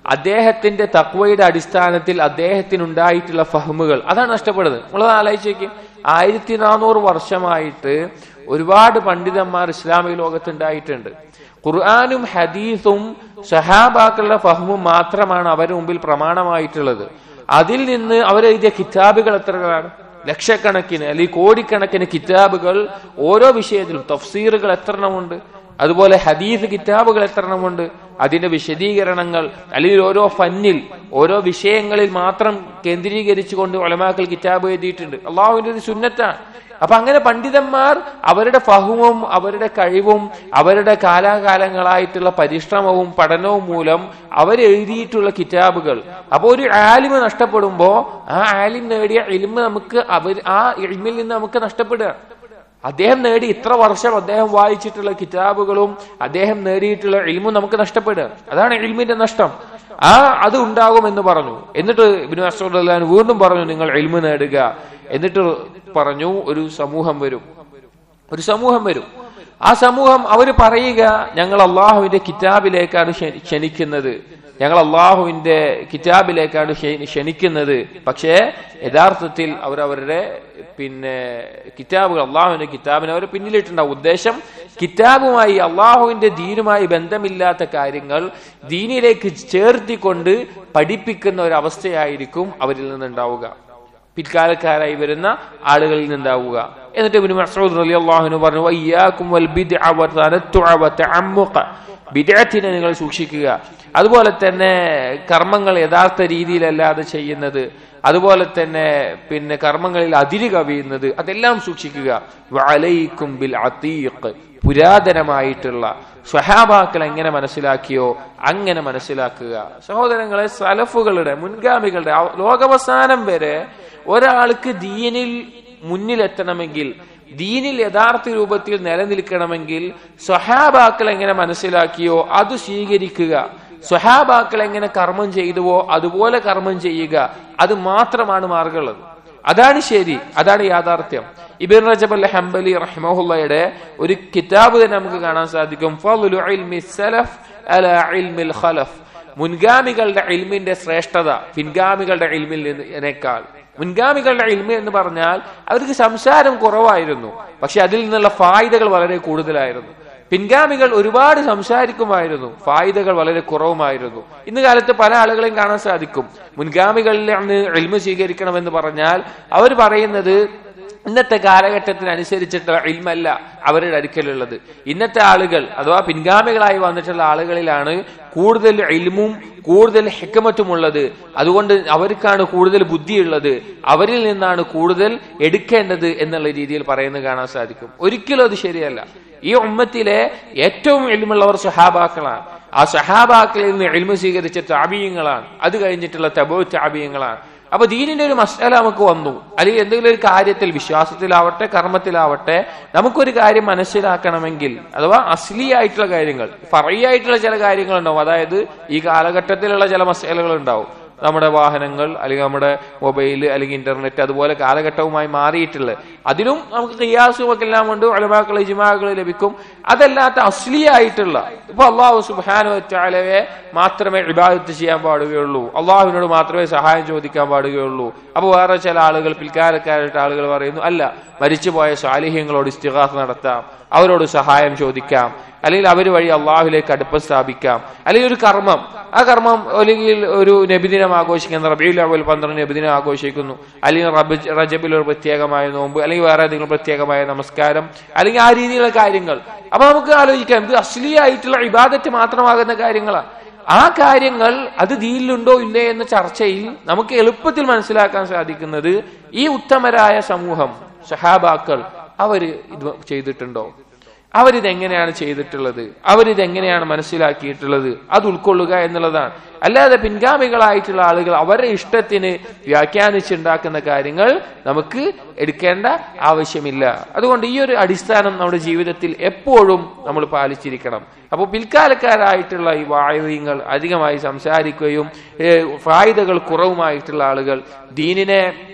അദ്ദേഹത്തിന്റെ തക്വയുടെ അടിസ്ഥാനത്തിൽ അദ്ദേഹത്തിനുണ്ടായിട്ടുള്ള ഫഹമുകൾ അതാണ് നഷ്ടപ്പെടുന്നത് നമ്മൾ ആലോചിച്ചേക്ക് ആയിരത്തി നാനൂറ് വർഷമായിട്ട് ഒരുപാട് പണ്ഡിതന്മാർ ഇസ്ലാമിക ലോകത്തുണ്ടായിട്ടുണ്ട് ഖുർആാനും ഹദീസും സഹാബാക്കളുടെ ഫഹമും മാത്രമാണ് അവരുടെ മുമ്പിൽ പ്രമാണമായിട്ടുള്ളത് അതിൽ നിന്ന് അവരെഴുതിയ കിതാബുകൾ എത്രകളാണ് ലക്ഷക്കണക്കിന് അല്ലെങ്കിൽ കോടിക്കണക്കിന് കിതാബുകൾ ഓരോ വിഷയത്തിലും തഫ്സീറുകൾ എത്രണ്ണമുണ്ട് അതുപോലെ ഹദീസ് കിതാബുകൾ എത്രണ്ണമുണ്ട് അതിന്റെ വിശദീകരണങ്ങൾ അല്ലെങ്കിൽ ഓരോ ഫന്നിൽ ഓരോ വിഷയങ്ങളിൽ മാത്രം കേന്ദ്രീകരിച്ചുകൊണ്ട് ഒലമാക്കൽ കിതാബ് എഴുതിയിട്ടുണ്ട് അള്ളാഹുവിന്റെ ഒരു സുന്നത്താണ് അപ്പൊ അങ്ങനെ പണ്ഡിതന്മാർ അവരുടെ ഫഹുവും അവരുടെ കഴിവും അവരുടെ കാലാകാലങ്ങളായിട്ടുള്ള പരിശ്രമവും പഠനവും മൂലം അവരെഴുതിയിട്ടുള്ള കിതാബുകൾ അപ്പൊ ഒരു ആലിമ് നഷ്ടപ്പെടുമ്പോ ആ ആലിം നേടിയ ഇൽമ് നമുക്ക് അവർ ആ ഇൽമിൽ നിന്ന് നമുക്ക് നഷ്ടപ്പെടുക അദ്ദേഹം നേടി ഇത്ര വർഷം അദ്ദേഹം വായിച്ചിട്ടുള്ള കിതാബുകളും അദ്ദേഹം നേടിയിട്ടുള്ള ഇൽമും നമുക്ക് നഷ്ടപ്പെടുക അതാണ് ഇൽമിന്റെ നഷ്ടം ആ അത് ഉണ്ടാകുമെന്ന് പറഞ്ഞു എന്നിട്ട് ഇബിനു അസോദ് വീണ്ടും പറഞ്ഞു നിങ്ങൾ ഇൽമു നേടുക എന്നിട്ട് പറഞ്ഞു ഒരു സമൂഹം വരും ഒരു സമൂഹം വരും ആ സമൂഹം അവർ പറയുക ഞങ്ങൾ അള്ളാഹുവിന്റെ കിതാബിലേക്കാണ് ക്ഷ- ക്ഷണിക്കുന്നത് ഞങ്ങൾ അള്ളാഹുവിന്റെ കിതാബിലേക്കാണ് ക്ഷ- ക്ഷണിക്കുന്നത് പക്ഷേ യഥാർത്ഥത്തിൽ അവർ അവരുടെ പിന്നെ കിതാബുകൾ അള്ളാഹുവിന്റെ കിതാബിനെ അവർ പിന്നിലിട്ടുണ്ടാവും ഉദ്ദേശം കിതാബുമായി അള്ളാഹുവിന്റെ ദീനുമായി ബന്ധമില്ലാത്ത കാര്യങ്ങൾ ദീനിലേക്ക് ചേർത്തിക്കൊണ്ട് പഠിപ്പിക്കുന്ന ഒരു അവസ്ഥയായിരിക്കും അവരിൽ നിന്നുണ്ടാവുക പിൽക്കാലക്കാരായി വരുന്ന ആളുകളിൽ നിന്നുണ്ടാവുക എന്നിട്ട് ഇബ്നു മസ്ഊദ് റളിയല്ലാഹു പറഞ്ഞു വയ്യാക്കും വൽ ബിദ്അ വ തനത്തുഅ വ തഅമ്മുഖ ബിദ്അത്തിനെ നിങ്ങൾ സൂക്ഷിക്കുക അതുപോലെ തന്നെ കർമ്മങ്ങൾ യഥാർത്ഥ രീതിയിലല്ലാതെ ചെയ്യുന്നത് അതുപോലെ തന്നെ പിന്നെ കർമ്മങ്ങളിൽ അതിര് കവിയുന്നത് അതെല്ലാം സൂക്ഷിക്കുക വഅലൈക്കും ബിൽ അതീഖ് പുരാതനമായിട്ടുള്ള സ്വഹാബാക്കൾ എങ്ങനെ മനസ്സിലാക്കിയോ അങ്ങനെ മനസ്സിലാക്കുക സഹോദരങ്ങളെ സലഫുകളുടെ മുൻഗാമികളുടെ ആ ലോകാവസാനം വരെ ഒരാൾക്ക് ദീനിൽ മുന്നിലെത്തണമെങ്കിൽ ദീനിൽ യഥാർത്ഥ രൂപത്തിൽ നിലനിൽക്കണമെങ്കിൽ സ്വഹാബാക്കൾ എങ്ങനെ മനസ്സിലാക്കിയോ അത് സ്വീകരിക്കുക സ്വഹാബാക്കൾ എങ്ങനെ കർമ്മം ചെയ്തുവോ അതുപോലെ കർമ്മം ചെയ്യുക അത് മാത്രമാണ് മാർഗമുള്ളത് അതാണ് ശരി അതാണ് യാഥാർത്ഥ്യം ഇബിൻ റജബ് അൽ ഹംബലി റഹ്മഹുള്ളയുടെ ഒരു കിതാബ് തന്നെ നമുക്ക് കാണാൻ സാധിക്കും ഫളു ഇൽമി സലഫ് അലാ ഇൽമിൽ ഖലഫ് മുൻഗാമികളുടെ ഇൽമിന്റെ ശ്രേഷ്ഠത പിൻഗാമികളുടെ ഇൽമിൽ നിന്നേക്കാൾ മുൻഗാമികളുടെ ഇൽമ എന്ന് പറഞ്ഞാൽ അവർക്ക് സംസാരം കുറവായിരുന്നു പക്ഷെ അതിൽ നിന്നുള്ള ഫായിദകൾ വളരെ കൂടുതലായിരുന്നു പിൻഗാമികൾ ഒരുപാട് സംസാരിക്കുമായിരുന്നു ഫായിദകൾ വളരെ കുറവുമായിരുന്നു ഇന്ന് കാലത്ത് പല ആളുകളെയും കാണാൻ സാധിക്കും മുൻഗാമികളിൽ അന്ന് എൽമ സ്വീകരിക്കണമെന്ന് പറഞ്ഞാൽ അവർ പറയുന്നത് ഇന്നത്തെ കാലഘട്ടത്തിനനുസരിച്ചിട്ടുള്ള ഇൽമല്ല അവരുടെ അടുക്കലുള്ളത് ഇന്നത്തെ ആളുകൾ അഥവാ പിൻഗാമികളായി വന്നിട്ടുള്ള ആളുകളിലാണ് കൂടുതൽ ഇൽമും കൂടുതൽ ഹെക്കമറ്റുമുള്ളത് അതുകൊണ്ട് അവർക്കാണ് കൂടുതൽ ബുദ്ധിയുള്ളത് അവരിൽ നിന്നാണ് കൂടുതൽ എടുക്കേണ്ടത് എന്നുള്ള രീതിയിൽ പറയുന്നത് കാണാൻ സാധിക്കും ഒരിക്കലും അത് ശരിയല്ല ഈ ഉമ്മത്തിലെ ഏറ്റവും എൽമുള്ളവർ സഹാബാക്കളാണ് ആ സഹാബാക്കളിൽ നിന്ന് എൽമ സ്വീകരിച്ച താപീയങ്ങളാണ് അത് കഴിഞ്ഞിട്ടുള്ള തബോ താപീയങ്ങളാണ് അപ്പൊ ദീനിന്റെ ഒരു മസാല നമുക്ക് വന്നു അല്ലെങ്കിൽ എന്തെങ്കിലും ഒരു കാര്യത്തിൽ വിശ്വാസത്തിലാവട്ടെ കർമ്മത്തിലാവട്ടെ നമുക്കൊരു കാര്യം മനസ്സിലാക്കണമെങ്കിൽ അഥവാ അസ്ലിയായിട്ടുള്ള കാര്യങ്ങൾ ഫറയായിട്ടുള്ള ചില കാര്യങ്ങളുണ്ടാവും അതായത് ഈ കാലഘട്ടത്തിലുള്ള ചില മസാലകൾ ഉണ്ടാവും നമ്മുടെ വാഹനങ്ങൾ അല്ലെങ്കിൽ നമ്മുടെ മൊബൈൽ അല്ലെങ്കിൽ ഇന്റർനെറ്റ് അതുപോലെ കാലഘട്ടവുമായി മാറിയിട്ടുള്ളത് അതിലും നമുക്ക് കിയാസുമൊക്കെ എല്ലാം കൊണ്ട് ഒലമാക്കൾ ഇജിമാകൾ ലഭിക്കും അതല്ലാത്ത അസ്ലിയായിട്ടുള്ള ഇപ്പൊ അള്ളാഹു സുബാനു ചാലവെ മാത്രമേ ഇബാദത്ത് ചെയ്യാൻ പാടുകയുള്ളൂ അള്ളാഹുവിനോട് മാത്രമേ സഹായം ചോദിക്കാൻ പാടുകയുള്ളൂ അപ്പൊ വേറെ ചില ആളുകൾ പിൽക്കാലക്കാരായിട്ട് ആളുകൾ പറയുന്നു അല്ല മരിച്ചുപോയ സ്വാലിഹ്യങ്ങളോട് ഇസ്തിഹാസ് നടത്താം അവരോട് സഹായം ചോദിക്കാം അല്ലെങ്കിൽ അവർ വഴി അള്ളാഹുലേക്ക് അടുപ്പം സ്ഥാപിക്കാം അല്ലെങ്കിൽ ഒരു കർമ്മം ആ കർമ്മം അല്ലെങ്കിൽ ഒരു നബിദിനം ആഘോഷിക്കുന്ന റബീൽ അവൽ പന്ത്രണ്ട് നബിദിനം ആഘോഷിക്കുന്നു അല്ലെങ്കിൽ റബ് റജബിൽ ഒരു പ്രത്യേകമായ നോമ്പ് അല്ലെങ്കിൽ വേറെ ഏതെങ്കിലും പ്രത്യേകമായ നമസ്കാരം അല്ലെങ്കിൽ ആ രീതിയിലുള്ള കാര്യങ്ങൾ അപ്പൊ നമുക്ക് ആലോചിക്കാം ഇത് അശ്ലീയായിട്ടുള്ള ഇബാദത്ത് മാത്രമാകുന്ന കാര്യങ്ങളാണ് ആ കാര്യങ്ങൾ അത് ദീനിലുണ്ടോ ഇല്ലേ എന്ന ചർച്ചയിൽ നമുക്ക് എളുപ്പത്തിൽ മനസ്സിലാക്കാൻ സാധിക്കുന്നത് ഈ ഉത്തമരായ സമൂഹം സഹാബാക്കൾ അവര് ഇത് ചെയ്തിട്ടുണ്ടോ അവരിതെങ്ങനെയാണ് ചെയ്തിട്ടുള്ളത് അവരിതെങ്ങനെയാണ് മനസ്സിലാക്കിയിട്ടുള്ളത് അത് ഉൾക്കൊള്ളുക എന്നുള്ളതാണ് അല്ലാതെ പിൻഗാമികളായിട്ടുള്ള ആളുകൾ അവരുടെ ഇഷ്ടത്തിന് വ്യാഖ്യാനിച്ചുണ്ടാക്കുന്ന കാര്യങ്ങൾ നമുക്ക് എടുക്കേണ്ട ആവശ്യമില്ല അതുകൊണ്ട് ഈ ഒരു അടിസ്ഥാനം നമ്മുടെ ജീവിതത്തിൽ എപ്പോഴും നമ്മൾ പാലിച്ചിരിക്കണം അപ്പോൾ പിൽക്കാലക്കാരായിട്ടുള്ള ഈ വായുവ്യങ്ങൾ അധികമായി സംസാരിക്കുകയും ഫായുതകൾ കുറവുമായിട്ടുള്ള ആളുകൾ ദീനിനെ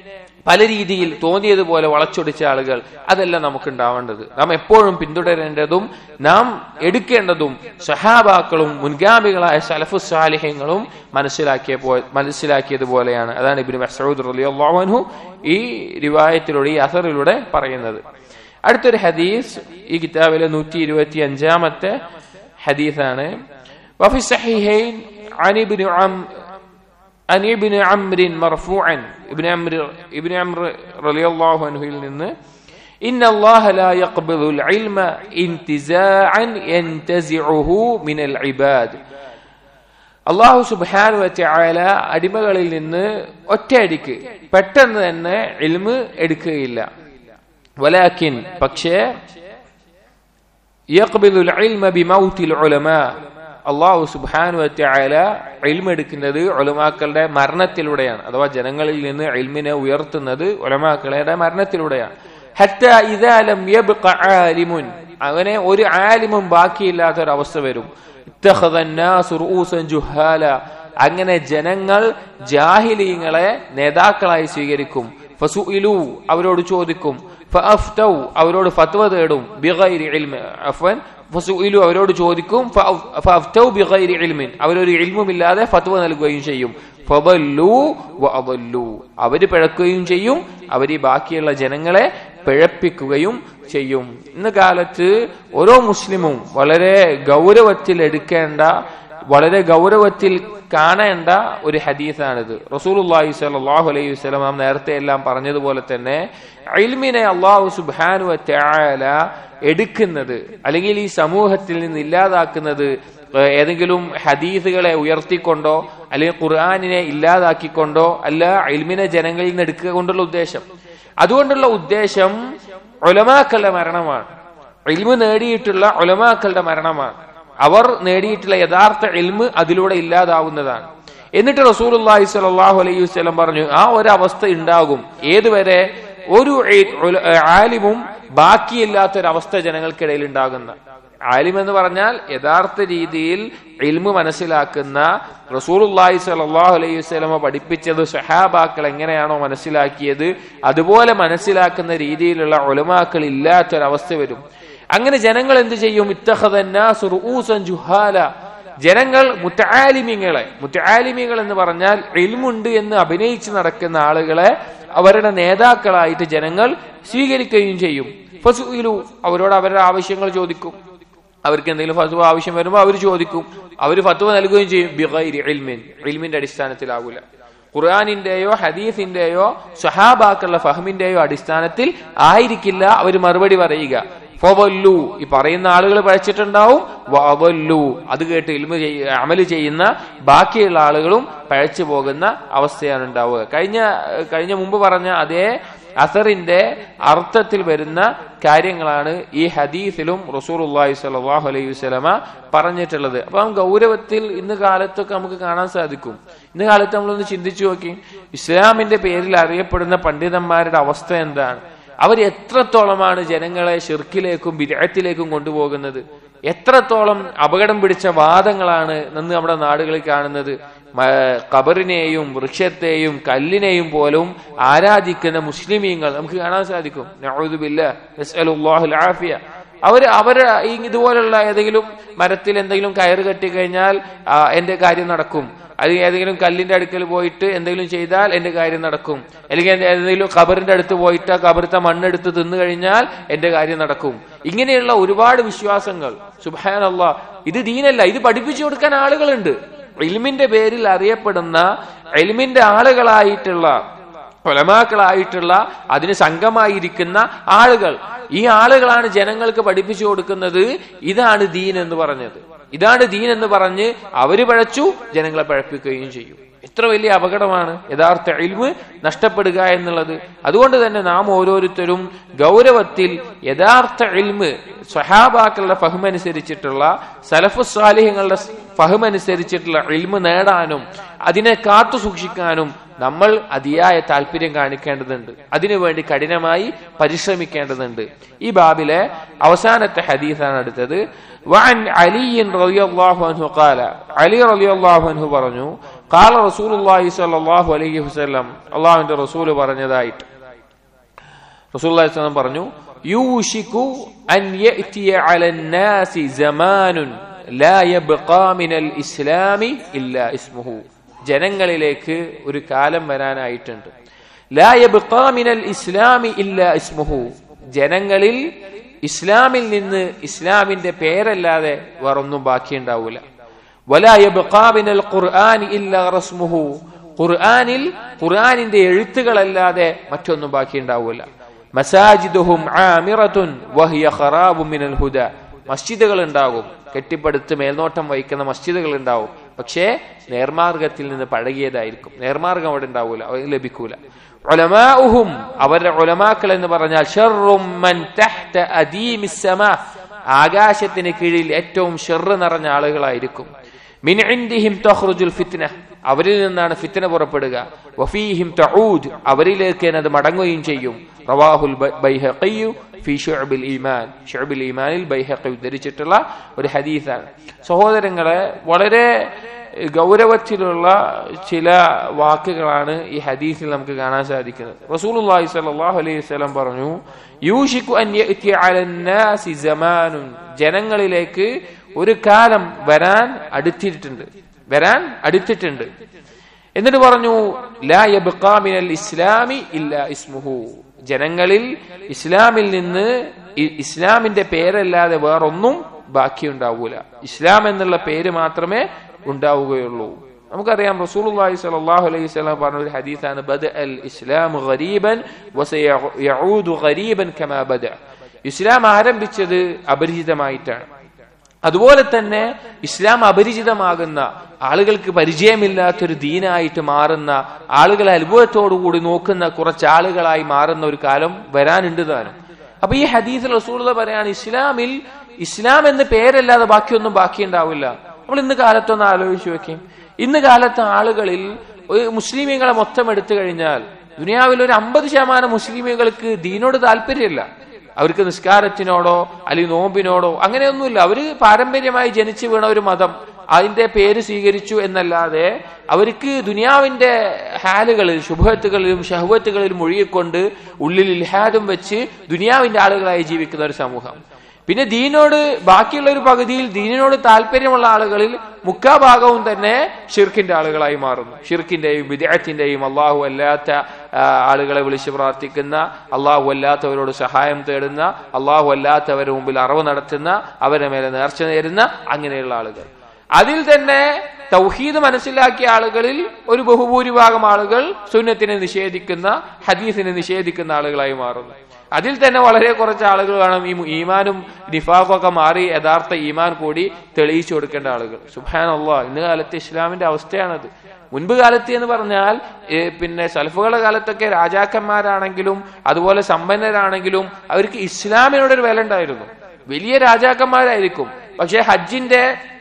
പല രീതിയിൽ തോന്നിയതുപോലെ വളച്ചൊടിച്ച ആളുകൾ അതല്ല നമുക്ക് ഉണ്ടാവേണ്ടത് നാം എപ്പോഴും പിന്തുടരേണ്ടതും നാം എടുക്കേണ്ടതും സഹാബാക്കളും മുൻഗാമികളായ സലഫു സാലിഹ്യങ്ങളും മനസ്സിലാക്കിയ പോ മനസ്സിലാക്കിയതുപോലെയാണ് അതാണ് ഇബിന് മസൂദ് റളിയല്ലാഹു അൻഹു ഈ റിവായത്തിലൂടെ ഈ അസറിലൂടെ പറയുന്നത് അടുത്തൊരു ഹദീസ് ഈ കിതാബിലെ നൂറ്റി ഇരുപത്തി അഞ്ചാമത്തെ ഹദീസാണ് وفي الصحيحين عن ابن عم عن ابن عمرو مرفوعا ابن عمرو ابن عمرو رضي الله عنه നിന്ന് إن الله لا يقبض العلم انتزاعا ينتزعه من العباد അള്ളാഹു സുബാനു വറ്റായാല അടിമകളിൽ നിന്ന് ഒറ്റയടിക്ക് പെട്ടെന്ന് തന്നെ ഇൽമ് എടുക്കുകയില്ല വലാക്കിൻ പക്ഷേ യഖ്ബിദുൽ ഇൽമ ബിമൗത്തിൽ ഉലമാ അള്ളാഹു സുബാനു വറ്റായാല ഇൽമ എടുക്കുന്നത് ഉലമാക്കളുടെ മരണത്തിലൂടെയാണ് അഥവാ ജനങ്ങളിൽ നിന്ന് ഇൽമിനെ ഉയർത്തുന്നത് ഉലമാക്കളുടെ മരണത്തിലൂടെയാണ് ഹത്ത ഇദാലം യബ്ഖ ആലിമുൻ അങ്ങനെ ഒരു ആലിമും ബാക്കിയില്ലാത്ത ഒരു അവസ്ഥ വരും ഇത്തഖദ الناس رؤوسا جهالا അങ്ങനെ ജനങ്ങൾ ജാഹിലീങ്ങളെ നേതാക്കളായി സ്വീകരിക്കും ഫസുഇലു അവരോട് ചോദിക്കും ഫഅഫ്തൗ അവരോട് ഫത്വ തേടും ബിഗൈരി ഇൽമ അഫ്വൻ ഫസുഇലു അവരോട് ചോദിക്കും ഫഅഫ്തൗ ബിഗൈരി ഇൽമിൻ അവരൊരു ഇൽമുമില്ലാതെ ഫത്വ നൽകുകയും ചെയ്യും ഫവല്ലു വഅദല്ലു അവര് പിഴക്കുകയും ചെയ്യും അവർ ഈ ബാക്കിയുള്ള ജനങ്ങളെ പിഴപ്പിക്കുകയും ചെയ്യും ഇന്ന് കാലത്ത് ഓരോ മുസ്ലിമും വളരെ ഗൗരവത്തിൽ എടുക്കേണ്ട വളരെ ഗൗരവത്തിൽ കാണേണ്ട ഒരു ഹദീസാണിത് റസൂലുള്ളാഹി സ്വല്ലല്ലാഹു അലൈഹി വസല്ലം നാം നേരത്തെ എല്ലാം പറഞ്ഞതുപോലെ തന്നെ ഇൽമിനെ അള്ളാഹു സുബ്ഹാനഹു വതആല എടുക്കുന്നത് അല്ലെങ്കിൽ ഈ സമൂഹത്തിൽ നിന്ന് ഇല്ലാതാക്കുന്നത് ഏതെങ്കിലും ഹദീസുകളെ ഉയർത്തിക്കൊണ്ടോ അല്ലെങ്കിൽ ഖുർആാനിനെ ഇല്ലാതാക്കിക്കൊണ്ടോ അല്ല ഇൽമിനെ ജനങ്ങളിൽ നിന്ന് എടുക്കുക കൊണ്ടുള്ള ഉദ്ദേശം അതുകൊണ്ടുള്ള ഉദ്ദേശം ഒലമാക്കളുടെ മരണമാണ് ഇൽമു നേടിയിട്ടുള്ള ഒലമാക്കളുടെ മരണമാണ് അവർ നേടിയിട്ടുള്ള യഥാർത്ഥ ഇൽമ് അതിലൂടെ ഇല്ലാതാവുന്നതാണ് എന്നിട്ട് റസൂലുള്ളാഹി സ്വല്ലല്ലാഹു അലൈഹി വസല്ലം പറഞ്ഞു ആ ഒരു അവസ്ഥ ഉണ്ടാകും ഏതുവരെ ഒരു ആലിമും ബാക്കിയില്ലാത്തൊരവസ്ഥ ജനങ്ങൾക്കിടയിൽ ഉണ്ടാകുന്ന ആലിം എന്ന് പറഞ്ഞാൽ യഥാർത്ഥ രീതിയിൽ ഇൽമു മനസ്സിലാക്കുന്ന റസൂലുള്ളാഹി സ്വല്ലല്ലാഹു അലൈഹി വസല്ലമ പഠിപ്പിച്ചത് സഹാബാക്കൾ എങ്ങനെയാണോ മനസ്സിലാക്കിയത് അതുപോലെ മനസ്സിലാക്കുന്ന രീതിയിലുള്ള ഒലമാക്കൾ ഇല്ലാത്തൊരവസ്ഥ വരും അങ്ങനെ ജനങ്ങൾ എന്ത് ചെയ്യും ജുഹാല ജനങ്ങൾ മുറ്റാലിമിങ്ങളെ മുറ്റാലിമികൾ എന്ന് പറഞ്ഞാൽ ഇൽമുണ്ട് എന്ന് അഭിനയിച്ച് നടക്കുന്ന ആളുകളെ അവരുടെ നേതാക്കളായിട്ട് ജനങ്ങൾ സ്വീകരിക്കുകയും ചെയ്യും ഫസുയിലു അവരോട് അവരുടെ ആവശ്യങ്ങൾ ചോദിക്കും അവർക്ക് എന്തെങ്കിലും ഫത്വ ആവശ്യം വരുമ്പോൾ അവർ ചോദിക്കും അവർ ഫത്വ നൽകുകയും ചെയ്യും ബിഗൈരി ഇൽമിൻ ഇൽമിന്റെ അടിസ്ഥാനത്തിലാകൂല ഖുർആാനിന്റെയോ ഹദീഫിന്റെയോ സഹാബാക്കളുടെ ഫഹമിന്റെയോ അടിസ്ഥാനത്തിൽ ആയിരിക്കില്ല അവർ മറുപടി പറയുക ഫവല്ലു ഈ പറയുന്ന ആളുകൾ പഴച്ചിട്ടുണ്ടാവും വവല്ലു അത് കേട്ട് ഇൽമ അമല് ചെയ്യുന്ന ബാക്കിയുള്ള ആളുകളും പഴച്ചു പോകുന്ന അവസ്ഥയാണ് ഉണ്ടാവുക കഴിഞ്ഞ കഴിഞ്ഞ മുമ്പ് പറഞ്ഞ അതേ അസറിന്റെ അർത്ഥത്തിൽ വരുന്ന കാര്യങ്ങളാണ് ഈ ഹദീസിലും റസൂർല്ലാഹി സ്വല്ലല്ലാഹു അലൈഹി വസല്ലമ പറഞ്ഞിട്ടുള്ളത് അപ്പം ഗൗരവത്തിൽ ഇന്ന് കാലത്തൊക്കെ നമുക്ക് കാണാൻ സാധിക്കും ഇന്ന് കാലത്ത് നമ്മളൊന്ന് ചിന്തിച്ചു നോക്കി ഇസ്ലാമിന്റെ പേരിൽ അറിയപ്പെടുന്ന പണ്ഡിതന്മാരുടെ അവസ്ഥ എന്താണ് അവർ എത്രത്തോളമാണ് ജനങ്ങളെ ഷിർക്കിലേക്കും വിരഹത്തിലേക്കും കൊണ്ടുപോകുന്നത് എത്രത്തോളം അപകടം പിടിച്ച വാദങ്ങളാണ് ഇന്ന് നമ്മുടെ നാടുകളിൽ കാണുന്നത് കബറിനെയും വൃക്ഷത്തെയും കല്ലിനെയും പോലും ആരാധിക്കുന്ന മുസ്ലിമീങ്ങൾ നമുക്ക് കാണാൻ സാധിക്കും ആഫിയ അവർ അവർ ഇതുപോലുള്ള ഏതെങ്കിലും മരത്തിൽ എന്തെങ്കിലും കയറ് കെട്ടി കഴിഞ്ഞാൽ എന്റെ കാര്യം നടക്കും അല്ലെങ്കിൽ ഏതെങ്കിലും കല്ലിന്റെ അടുക്കൽ പോയിട്ട് എന്തെങ്കിലും ചെയ്താൽ എന്റെ കാര്യം നടക്കും അല്ലെങ്കിൽ ഏതെങ്കിലും ഖബറിന്റെ അടുത്ത് പോയിട്ട് ആ ഖബറത്തെ മണ്ണെടുത്ത് തിന്നു കഴിഞ്ഞാൽ എന്റെ കാര്യം നടക്കും ഇങ്ങനെയുള്ള ഒരുപാട് വിശ്വാസങ്ങൾ സുബാനല്ല ഇത് ദീനല്ല ഇത് പഠിപ്പിച്ചു കൊടുക്കാൻ ആളുകളുണ്ട് ഇൽമിന്റെ പേരിൽ അറിയപ്പെടുന്ന എൽമിന്റെ ആളുകളായിട്ടുള്ള കൊലമാക്കളായിട്ടുള്ള അതിന് സംഘമായിരിക്കുന്ന ആളുകൾ ഈ ആളുകളാണ് ജനങ്ങൾക്ക് പഠിപ്പിച്ചു കൊടുക്കുന്നത് ഇതാണ് ദീൻ എന്ന് പറഞ്ഞത് ഇതാണ് ദീൻ എന്ന് പറഞ്ഞ് അവര് പഴച്ചു ജനങ്ങളെ പഴപ്പിക്കുകയും ചെയ്യും എത്ര വലിയ അപകടമാണ് യഥാർത്ഥ ഇൽമ് നഷ്ടപ്പെടുക എന്നുള്ളത് അതുകൊണ്ട് തന്നെ നാം ഓരോരുത്തരും ഗൗരവത്തിൽ യഥാർത്ഥ ഇൽമ് സ്വഹാബാക്കളുടെ ഫഹമനുസരിച്ചിട്ടുള്ള സലഫു സ്വാലിഹ്യങ്ങളുടെ ഫഹമനുസരിച്ചിട്ടുള്ള ഇൽമ് നേടാനും അതിനെ കാത്തു സൂക്ഷിക്കാനും നമ്മൾ അതിയായ താല്പര്യം കാണിക്കേണ്ടതുണ്ട് അതിനുവേണ്ടി കഠിനമായി പരിശ്രമിക്കേണ്ടതുണ്ട് ഈ ബാബിലെ അവസാനത്തെ ഹദീസാണ് അടുത്തത് وعن علي رضي الله عنه قال علي رضي الله عنه പറഞ്ഞു قال رسول الله صلى الله عليه وسلم അള്ളാഹുവിന്റെ റസൂൽ പറഞ്ഞതായിട്ട് റസൂലുള്ളാഹി സ്വല്ലം പറഞ്ഞു യൂഷികു അൻ യഅതിയ അലന്നാസി സമാനുൻ ലാ യബ്ഖാ മിനൽ ഇസ്ലാമി ഇല്ലാ ഇസ്മുഹു ജനങ്ങളിലേക്ക് ഒരു കാലം വരാനായിട്ടുണ്ട് ലാ യബ്ഖാ മിനൽ ഇസ്ലാമി ഇല്ലാ ഇസ്മുഹു ജനങ്ങളിൽ ഇസ്ലാമിൽ നിന്ന് ഇസ്ലാമിന്റെ പേരല്ലാതെ വേറൊന്നും ബാക്കിയുണ്ടാവൂല വലാ യബ്ഖാ മിനൽ ഖുർആനി ഇല്ലാ റസ്മുഹു ഖുർആനിൽ ഖുർആനിന്റെ എഴുത്തുകളല്ലാതെ മറ്റൊന്നും ബാക്കിയുണ്ടാവൂല മസാജിദുഹും ആമിറത്തുൻ വഹിയ ഖറാബു മിനൽ ഹുദ മസ്ജിദുകൾ ഉണ്ടാകും കെട്ടിപ്പടുത്ത് മേൽനോട്ടം വഹിക്കുന്ന മസ്ജിദുകൾ ഉണ്ടാവും പക്ഷേ നേർമാർഗത്തിൽ നിന്ന് പഴകിയതായിരിക്കും നേർമാർഗം അവിടെ ഉണ്ടാവൂല അവർക്ക് ലഭിക്കൂല ഉലമാഉഹും അവരുടെ ഉലമാക്കൾ എന്ന് പറഞ്ഞാൽ ഷർറും മൻ തഹ്ത അദീമിസ് സമാ ആകാശത്തിന് കീഴിൽ ഏറ്റവും ഷെറ് നിറഞ്ഞ ആളുകളായിരിക്കും മിൻ ഇൻദിഹിം തഖ്റുജുൽ ഫിത്ന അവരിൽ നിന്നാണ് ഫിത്ന പുറപ്പെടുക വഫീഹിം തഊദ് അവരിലേക്ക് അത് മടങ്ങുകയും ചെയ്യും റവാഹുൽ ബൈഹഖിയു ഫി ഷുഅബിൽ ഈമാൻ ഷുഅബിൽ ഈമാനിൽ ബൈഹഖി ഉദ്ധരിച്ചിട്ടുള്ള ഒരു ഹദീസാണ് സഹോദരങ്ങളെ വളരെ ഗൗരവത്തിലുള്ള ചില വാക്കുകളാണ് ഈ ഹദീസിൽ നമുക്ക് കാണാൻ സാധിക്കുന്നത് റസൂലുള്ളാഹി സ്വല്ലല്ലാഹു അലൈഹി വസല്ലം പറഞ്ഞു യൂഷിക്കു അൻ യഅതി അലന്നാസി സമാനുൻ ജനങ്ങളിലേക്ക് ഒരു കാലം വരാൻ അടുത്തിട്ടുണ്ട് വരാൻ അടുത്തിട്ടുണ്ട് എന്നിട്ട് പറഞ്ഞു ലാ യബ്ഖാ മിനൽ ഇസ്ലാമി ഇല്ലാ ഇസ്മുഹു ജനങ്ങളിൽ ഇസ്ലാമിൽ നിന്ന് ഇസ്ലാമിന്റെ പേരല്ലാതെ വേറൊന്നും ബാക്കിയുണ്ടാവൂല ഇസ്ലാം എന്നുള്ള പേര് മാത്രമേ ഉണ്ടാവുകയുള്ളൂ നമുക്കറിയാം റസൂലുള്ളാഹി സ്വല്ലല്ലാഹു അലൈഹി വസല്ലം പറഞ്ഞ ഒരു ഹദീസാണ് ബദ അൽ ഇസ്ലാം ഗരീബൻ വസയഊദു ഗരീബൻ കമാ ബദ ഇസ്ലാം ആരംഭിച്ചത് അപരിചിതമായിട്ടാണ് അതുപോലെ തന്നെ ഇസ്ലാം അപരിചിതമാകുന്ന ആളുകൾക്ക് പരിചയമില്ലാത്തൊരു ദീനായിട്ട് മാറുന്ന ആളുകളെ അത്ഭുതത്തോടുകൂടി നോക്കുന്ന കുറച്ച് ആളുകളായി മാറുന്ന ഒരു കാലം വരാനുണ്ട് താനും അപ്പൊ ഈ ഹദീസിൽ റസൂള പറയാണ് ഇസ്ലാമിൽ ഇസ്ലാം എന്ന പേരല്ലാതെ ബാക്കിയൊന്നും ബാക്കിയുണ്ടാവില്ല നമ്മൾ ഇന്ന് കാലത്തൊന്ന് ആലോചിച്ച് വെക്കും ഇന്ന് കാലത്ത് ആളുകളിൽ ഒരു മുസ്ലിമീങ്ങളെ മൊത്തം എടുത്തു കഴിഞ്ഞാൽ ദുനിയാവിൽ ഒരു അമ്പത് ശതമാനം മുസ്ലിമീങ്ങൾക്ക് ദീനോട് താല്പര്യമില്ല അവർക്ക് നിസ്കാരത്തിനോടോ അല്ലെങ്കിൽ നോമ്പിനോടോ അങ്ങനെയൊന്നുമില്ല അവര് പാരമ്പര്യമായി ജനിച്ചു വീണ ഒരു മതം അതിന്റെ പേര് സ്വീകരിച്ചു എന്നല്ലാതെ അവർക്ക് ദുനിയാവിന്റെ ഹാലുകളിൽ ശുഭത്തുകളിലും ഷഹുവത്തുകളിലും ഒഴുകിക്കൊണ്ട് ഉള്ളിൽ ഇൽഹാദും വെച്ച് ദുനിയാവിന്റെ ആളുകളായി ജീവിക്കുന്ന ഒരു സമൂഹം പിന്നെ ദീനോട് ബാക്കിയുള്ള ഒരു പകുതിയിൽ ദീനിനോട് താല്പര്യമുള്ള ആളുകളിൽ മുക്കാഭാഗവും തന്നെ ഷിർക്കിന്റെ ആളുകളായി മാറുന്നു ഷിർക്കിന്റെയും വിദേഹത്തിന്റെയും അള്ളാഹു അല്ലാത്ത ആളുകളെ വിളിച്ച് പ്രാർത്ഥിക്കുന്ന അള്ളാഹു അല്ലാത്തവരോട് സഹായം തേടുന്ന അള്ളാഹു അല്ലാത്തവരുടെ മുമ്പിൽ അറിവ് നടത്തുന്ന അവരുടെ മേലെ നേർച്ച നേരുന്ന അങ്ങനെയുള്ള ആളുകൾ അതിൽ തന്നെ തൗഹീദ് മനസ്സിലാക്കിയ ആളുകളിൽ ഒരു ബഹുഭൂരിഭാഗം ആളുകൾ സുന്നത്തിനെ നിഷേധിക്കുന്ന ഹദീസിനെ നിഷേധിക്കുന്ന ആളുകളായി മാറുന്നു അതിൽ തന്നെ വളരെ കുറച്ച് ആളുകൾ വേണം ഈ ഈമാനും നിഫാഖൊക്കെ മാറി യഥാർത്ഥ ഈമാൻ കൂടി തെളിയിച്ചു കൊടുക്കേണ്ട ആളുകൾ സുഹാൻ അള്ളാഹ് ഇന്ന് കാലത്ത് ഇസ്ലാമിന്റെ അവസ്ഥയാണത് മുൻപ് കാലത്ത് എന്ന് പറഞ്ഞാൽ പിന്നെ സൽഫുകളുടെ കാലത്തൊക്കെ രാജാക്കന്മാരാണെങ്കിലും അതുപോലെ സമ്പന്നരാണെങ്കിലും അവർക്ക് ഇസ്ലാമിനോടൊരു വില ഉണ്ടായിരുന്നു വലിയ രാജാക്കന്മാരായിരിക്കും പക്ഷെ ഹജ്ജിന്റെ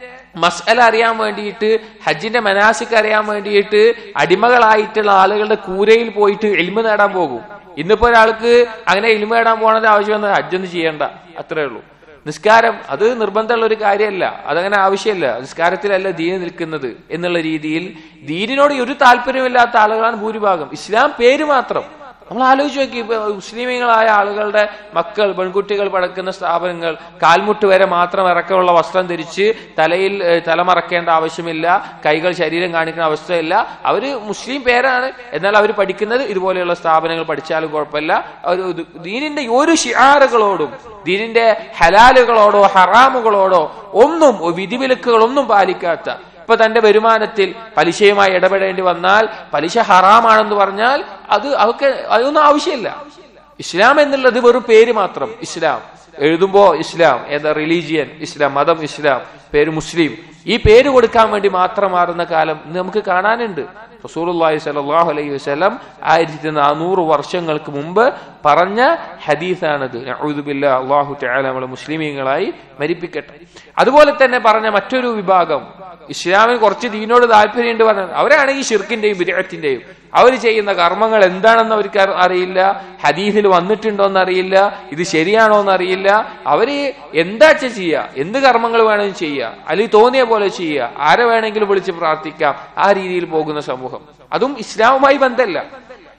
മസ്അല അറിയാൻ വേണ്ടിയിട്ട് ഹജ്ജിന്റെ മനാസിക്ക് അറിയാൻ വേണ്ടിയിട്ട് അടിമകളായിട്ടുള്ള ആളുകളുടെ കൂരയിൽ പോയിട്ട് എൽമ നേടാൻ പോകും ഇന്നിപ്പോ ഒരാൾക്ക് അങ്ങനെ എൽമ നേടാൻ പോകണത് ആവശ്യം വന്നാൽ ഹജ്ജൊന്നും ചെയ്യണ്ട അത്രേ ഉള്ളൂ നിസ്കാരം അത് നിർബന്ധമുള്ള ഒരു കാര്യമല്ല അതങ്ങനെ ആവശ്യമല്ല നിസ്കാരത്തിലല്ല ദീന് നിൽക്കുന്നത് എന്നുള്ള രീതിയിൽ ദീനിനോട് ഒരു താല്പര്യമില്ലാത്ത ആളുകളാണ് ഭൂരിഭാഗം ഇസ്ലാം പേര് മാത്രം നമ്മൾ ആലോചിച്ച് നോക്കി മുസ്ലിമീങ്ങളായ ആളുകളുടെ മക്കൾ പെൺകുട്ടികൾ പടക്കുന്ന സ്ഥാപനങ്ങൾ കാൽമുട്ട് വരെ മാത്രം ഇറക്കമുള്ള വസ്ത്രം ധരിച്ച് തലയിൽ തലമറക്കേണ്ട ആവശ്യമില്ല കൈകൾ ശരീരം കാണിക്കുന്ന അവസ്ഥയില്ല അവര് മുസ്ലിം പേരാണ് എന്നാൽ അവർ പഠിക്കുന്നത് ഇതുപോലെയുള്ള സ്ഥാപനങ്ങൾ പഠിച്ചാലും കുഴപ്പമില്ല ദീനിന്റെ ഒരു ഷിയാറുകളോടും ദീനിന്റെ ഹലാലുകളോടോ ഹറാമുകളോടോ ഒന്നും വിധിവിലക്കുകളൊന്നും പാലിക്കാത്ത ഇപ്പൊ തന്റെ വരുമാനത്തിൽ പലിശയുമായി ഇടപെടേണ്ടി വന്നാൽ പലിശ ഹറാമാണെന്ന് പറഞ്ഞാൽ അത് അതൊക്കെ അതൊന്നും ആവശ്യമില്ല ഇസ്ലാം എന്നുള്ളത് വെറും പേര് മാത്രം ഇസ്ലാം എഴുതുമ്പോ ഇസ്ലാം ഏതാ റിലീജിയൻ ഇസ്ലാം മതം ഇസ്ലാം പേര് മുസ്ലിം ഈ പേര് കൊടുക്കാൻ വേണ്ടി മാത്രം മാറുന്ന കാലം ഇന്ന് നമുക്ക് കാണാനുണ്ട് റസൂലുള്ളാഹി സ്വല്ലല്ലാഹു അലൈഹി വസല്ലം ആയിരത്തി നാനൂറ് വർഷങ്ങൾക്ക് മുമ്പ് പറഞ്ഞ ഹദീസാണിത് നഊദുബില്ലാ അള്ളാഹു തആല നമ്മളെ മുസ്ലിമീങ്ങളായി മരിപ്പിക്കട്ടെ അതുപോലെ തന്നെ പറഞ്ഞ മറ്റൊരു വിഭാഗം ഇസ്ലാമിന് കുറച്ച് ദീനോട് താല്പര്യമുണ്ട് പറഞ്ഞത് അവരാണെങ്കിൽ ഷിർക്കിന്റെയും വിദേഹത്തിന്റെയും അവർ ചെയ്യുന്ന കർമ്മങ്ങൾ എന്താണെന്ന് അവർക്ക് അറിയില്ല ഹദീസിൽ വന്നിട്ടുണ്ടോ എന്ന് അറിയില്ല ഇത് ശരിയാണോ എന്ന് അറിയില്ല അവര് എന്താ ചെയ്യുക എന്ത് കർമ്മങ്ങൾ വേണമെങ്കിലും ചെയ്യുക അല്ലെങ്കിൽ തോന്നിയ പോലെ ചെയ്യുക ആരെ വേണമെങ്കിലും വിളിച്ച് പ്രാർത്ഥിക്കാം ആ രീതിയിൽ പോകുന്ന സമൂഹം അതും ഇസ്ലാമുമായി ബന്ധമല്ല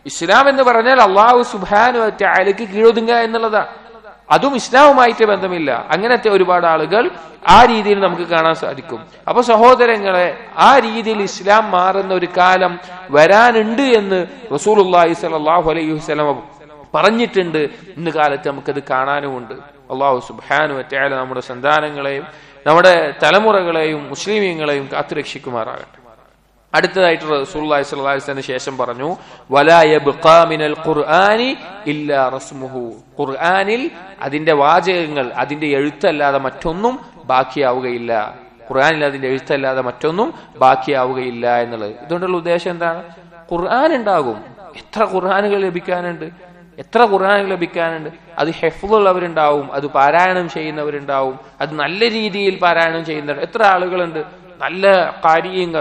ഇസ്ലാം എന്ന് പറഞ്ഞാൽ അള്ളാഹു സുബാനു അലക്ക് കീഴൊതുങ്ങുക എന്നുള്ളതാണ് അതും ഇസ്ലാമുമായിട്ട് ബന്ധമില്ല അങ്ങനത്തെ ഒരുപാട് ആളുകൾ ആ രീതിയിൽ നമുക്ക് കാണാൻ സാധിക്കും അപ്പൊ സഹോദരങ്ങളെ ആ രീതിയിൽ ഇസ്ലാം മാറുന്ന ഒരു കാലം വരാനുണ്ട് എന്ന് റസൂൽ സലാഹു അലൈഹി വസ്ലം പറഞ്ഞിട്ടുണ്ട് ഇന്ന് കാലത്ത് നമുക്കത് കാണാനുമുണ്ട് അള്ളാഹു സുബാനു അറ്റാല നമ്മുടെ സന്താനങ്ങളെയും നമ്മുടെ തലമുറകളെയും മുസ്ലിമീങ്ങളെയും കാത്തുരക്ഷിക്കുമാറാകട്ടെ അടുത്തതായിട്ട് റസൂലുള്ളാഹി സ്വല്ലല്ലാഹി അലൈഹി വസല്ലം ശേഷം പറഞ്ഞു വലാ യബ്ഖാ മിനൽ ഖുർആനി ഇല്ലാ റസ്മുഹു ഖുർആനിൽ അതിന്റെ വാചകങ്ങൾ അതിന്റെ എഴുത്തല്ലാതെ മറ്റൊന്നും ബാക്കിയാവുകയില്ല ഖുർആനിൽ അതിന്റെ എഴുത്തല്ലാതെ മറ്റൊന്നും ബാക്കിയാവുകയില്ല എന്നുള്ളത് ഇതുകൊണ്ടുള്ള ഉദ്ദേശം എന്താണ് ഖുർആൻ ഉണ്ടാകും എത്ര ഖുർആനുകൾ ലഭിക്കാനുണ്ട് എത്ര ഖുർആനുകൾ ലഭിക്കാനുണ്ട് അത് ഹെഫുള്ളവരുണ്ടാവും അത് പാരായണം ചെയ്യുന്നവരുണ്ടാവും അത് നല്ല രീതിയിൽ പാരായണം ചെയ്യുന്നവർ എത്ര ആളുകളുണ്ട് നല്ല കാര്യങ്ങൾ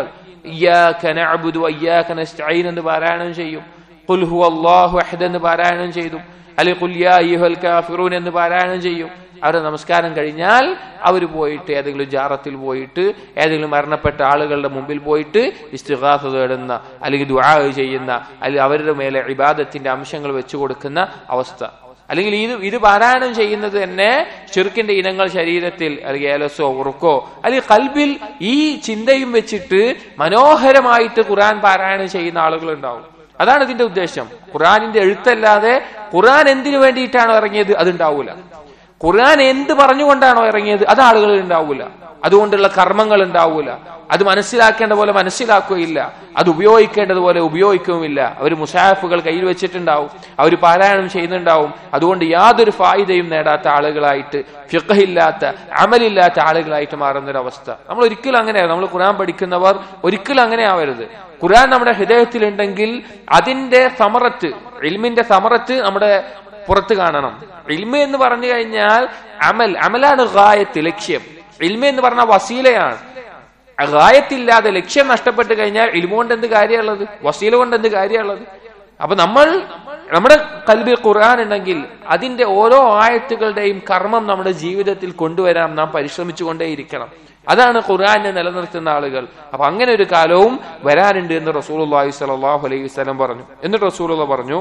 എന്ന് പാരായണം ചെയ്യും കുൽഹു അള്ളാഹു അഹദ് എന്ന് പാരായണം ചെയ്തു അല്ലെങ്കിൽ കുല്യാഹുൽ കാഫിറൂൻ എന്ന് പാരായണം ചെയ്യും അവരുടെ നമസ്കാരം കഴിഞ്ഞാൽ അവർ പോയിട്ട് ഏതെങ്കിലും ജാറത്തിൽ പോയിട്ട് ഏതെങ്കിലും മരണപ്പെട്ട ആളുകളുടെ മുമ്പിൽ പോയിട്ട് ഇസ്തിഹാസ തേടുന്ന അല്ലെങ്കിൽ ദുആ ചെയ്യുന്ന അല്ലെങ്കിൽ അവരുടെ മേലെ ഇബാദത്തിന്റെ അംശങ്ങൾ വെച്ചു കൊടുക്കുന്ന അവസ്ഥ അല്ലെങ്കിൽ ഇത് ഇത് പാരായണം ചെയ്യുന്നത് തന്നെ ചെറുക്കിന്റെ ഇനങ്ങൾ ശരീരത്തിൽ അല്ലെങ്കിൽ ഏലസോ ഉറുക്കോ അല്ലെങ്കിൽ കൽബിൽ ഈ ചിന്തയും വെച്ചിട്ട് മനോഹരമായിട്ട് ഖുറാൻ പാരായണം ചെയ്യുന്ന ആളുകൾ ഉണ്ടാവും അതാണ് ഇതിന്റെ ഉദ്ദേശം ഖുറാനിന്റെ എഴുത്തല്ലാതെ ഖുറാൻ എന്തിനു വേണ്ടിയിട്ടാണോ ഇറങ്ങിയത് അത് ഉണ്ടാവൂല ഖുർആൻ എന്ത് പറഞ്ഞുകൊണ്ടാണോ ഇറങ്ങിയത് അത് ആളുകളിൽ ഉണ്ടാവൂല അതുകൊണ്ടുള്ള കർമ്മങ്ങൾ ഉണ്ടാവൂല അത് മനസ്സിലാക്കേണ്ട പോലെ മനസ്സിലാക്കുകയില്ല അത് ഉപയോഗിക്കേണ്ടതുപോലെ ഉപയോഗിക്കുകയുമില്ല അവർ മുസാഫുകൾ കയ്യിൽ വെച്ചിട്ടുണ്ടാവും അവർ പാരായണം ചെയ്യുന്നുണ്ടാവും അതുകൊണ്ട് യാതൊരു ഫായിദയും നേടാത്ത ആളുകളായിട്ട് ഫിഖഹില്ലാത്ത അമലില്ലാത്ത ആളുകളായിട്ട് മാറുന്നൊരവസ്ഥ നമ്മൾ ഒരിക്കലും അങ്ങനെയാണ് നമ്മൾ ഖുർആൻ പഠിക്കുന്നവർ ഒരിക്കലും അങ്ങനെ ആവരുത് ഖുർആൻ നമ്മുടെ ഹൃദയത്തിലുണ്ടെങ്കിൽ അതിന്റെ സമറത്ത് ഇൽമിന്റെ സമറത്ത് നമ്മുടെ പുറത്ത് കാണണം ഇൽമ എന്ന് പറഞ്ഞു കഴിഞ്ഞാൽ അമൽ അമലാണ് ഗായത്ത് ലക്ഷ്യം ഇൽമ എന്ന് പറഞ്ഞാൽ വസീലയാണ് ഗായത്തില്ലാതെ ലക്ഷ്യം നഷ്ടപ്പെട്ട് കഴിഞ്ഞാൽ ഇൽമ കൊണ്ട് എന്ത് കാര്യമുള്ളത് വസീല കൊണ്ട് എന്ത് കാര്യമുള്ളത് അപ്പൊ നമ്മൾ നമ്മുടെ കൽബിൽ ഖുർആൻ ഉണ്ടെങ്കിൽ അതിന്റെ ഓരോ ആയത്തുകളുടെയും കർമ്മം നമ്മുടെ ജീവിതത്തിൽ കൊണ്ടുവരാൻ നാം പരിശ്രമിച്ചുകൊണ്ടേയിരിക്കണം അതാണ് ഖുർആനെ നിലനിർത്തുന്ന ആളുകൾ അപ്പൊ അങ്ങനെ ഒരു കാലവും വരാനുണ്ട് എന്ന് റസൂൽ അലൈഹി സ്വലാഹു അലൈഹി വസ്ലം പറഞ്ഞു എന്നിട്ട് റസൂൽ പറഞ്ഞു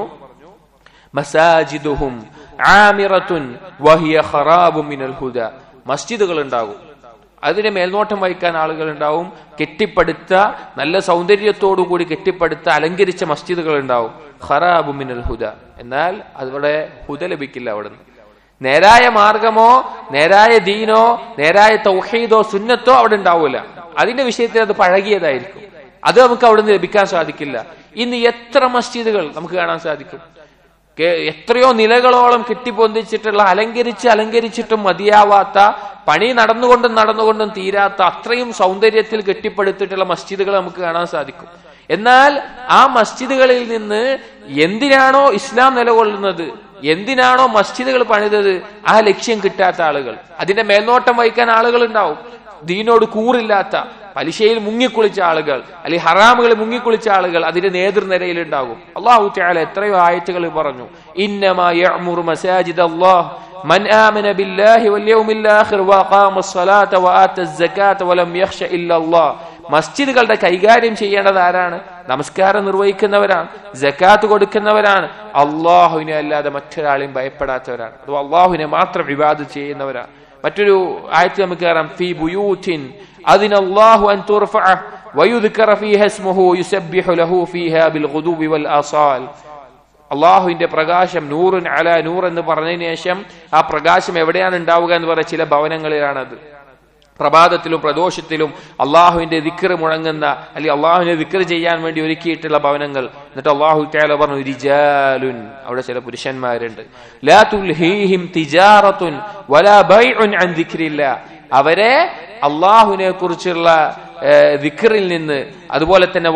മസാജിദുഹും ആമിറത്തുൻ വഹിയ ഖറാബു മിനൽ ഹുദ മസ്ജിദുകൾ ഉണ്ടാകും അതിനെ മേൽനോട്ടം വഹിക്കാൻ ആളുകൾ ഉണ്ടാവും കെട്ടിപ്പടുത്ത നല്ല സൗന്ദര്യത്തോടു കൂടി കെട്ടിപ്പടുത്ത അലങ്കരിച്ച മസ്ജിദുകൾ ഉണ്ടാവും ഖറാബു മിനൽ ഹുദ എന്നാൽ അവിടെ ഹുദ ലഭിക്കില്ല അവിടുന്ന് നേരായ മാർഗമോ നേരായ ദീനോ നേരായ തൗഹീദോ സുന്നത്തോ അവിടെ ഉണ്ടാവൂല അതിന്റെ വിഷയത്തിൽ അത് പഴകിയതായിരിക്കും അത് നമുക്ക് അവിടുന്ന് ലഭിക്കാൻ സാധിക്കില്ല ഇന്ന് എത്ര മസ്ജിദുകൾ നമുക്ക് കാണാൻ സാധിക്കും എത്രയോ നിലകളോളം കെട്ടിപ്പൊന്തിച്ചിട്ടുള്ള അലങ്കരിച്ച് അലങ്കരിച്ചിട്ടും മതിയാവാത്ത പണി നടന്നുകൊണ്ടും നടന്നുകൊണ്ടും തീരാത്ത അത്രയും സൗന്ദര്യത്തിൽ കെട്ടിപ്പടുത്തിട്ടുള്ള മസ്ജിദുകൾ നമുക്ക് കാണാൻ സാധിക്കും എന്നാൽ ആ മസ്ജിദുകളിൽ നിന്ന് എന്തിനാണോ ഇസ്ലാം നിലകൊള്ളുന്നത് എന്തിനാണോ മസ്ജിദുകൾ പണിതത് ആ ലക്ഷ്യം കിട്ടാത്ത ആളുകൾ അതിന്റെ മേൽനോട്ടം വഹിക്കാൻ ആളുകൾ ഉണ്ടാവും ദീനോട് കൂറില്ലാത്ത പലിശയിൽ മുങ്ങിക്കുളിച്ച ആളുകൾ അല്ലെങ്കിൽ ഹറാമുകളിൽ മുങ്ങിക്കുളിച്ച ആളുകൾ അതിന്റെ നേതൃനിരയിൽ ഉണ്ടാകും അള്ളാഹു തആല എത്രയോ ആയത്തുകൾ പറഞ്ഞു ഇന്നമാ യഅ്മുറു മസാജിദ അല്ലാഹ് من آمن بالله واليوم الآخر وأقام الصلاة وآتى الزكاة ولم يخش إلا الله മസ്ജിദുകളുടെ കൈകാര്യം ചെയ്യേണ്ടത് ആരാണ് നമസ്കാരം നിർവഹിക്കുന്നവരാണ് ജക്കാത്ത് കൊടുക്കുന്നവരാണ് അള്ളാഹുവിനെ അല്ലാതെ മറ്റൊരാളെയും ഭയപ്പെടാത്തവരാണ് അഥവാ അള്ളാഹുവിനെ മാത്രം വിവാദ ചെയ്യുന്നവരാണ് മറ്റൊരു ആയത്തിൽ നമുക്ക് കയറാം ഫി ബുയൂത്തിൻ അതിനല്ലാഹു അൻ തുർഫഅ വയുദ്കറ ഫീഹ ഇസ്മുഹു യുസബ്ബിഹു ലഹു ഫീഹ ബിൽ ഗുദൂബി വൽ ആസാൽ അള്ളാഹുവിന്റെ പ്രകാശം നൂറിൻ അല നൂർ എന്ന് പറഞ്ഞതിന് ശേഷം ആ പ്രകാശം എവിടെയാണ് ഉണ്ടാവുക എന്ന് പറയുന്ന ചില ഭവനങ്ങളിലാണത് പ്രഭാതത്തിലും പ്രദോഷത്തിലും അള്ളാഹുവിന്റെ ദിക്കർ മുഴങ്ങുന്ന അല്ലെങ്കിൽ അള്ളാഹുവിന്റെ ദിക്കർ ചെയ്യാൻ വേണ്ടി ഒരുക്കിയിട്ടുള്ള ഭവനങ്ങൾ എന്നിട്ട് അള്ളാഹു തആല പറഞ്ഞു റിജാലുൻ അവിടെ ചില പുരുഷന്മാരുണ്ട് ലാ തുൽഹീഹിം തിജാറത്തുൻ വലാ ബൈഉൻ അൻ ദിക്രില്ല അവരെ അള്ളാഹുവിനെ കുറിച്ചുള്ള ദിക്കറിൽ നിന്ന് അതുപോലെ തന്നെ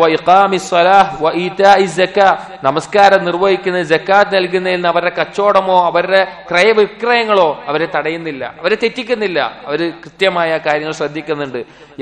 നമസ്കാരം നിർവഹിക്കുന്ന ജക്കാത്ത് നൽകുന്നതിൽ നിന്ന് അവരുടെ കച്ചവടമോ അവരുടെ ക്രയവിക്രയങ്ങളോ അവരെ തടയുന്നില്ല അവരെ തെറ്റിക്കുന്നില്ല അവര് കൃത്യമായ കാര്യങ്ങൾ ശ്രദ്ധിക്കുന്നുണ്ട്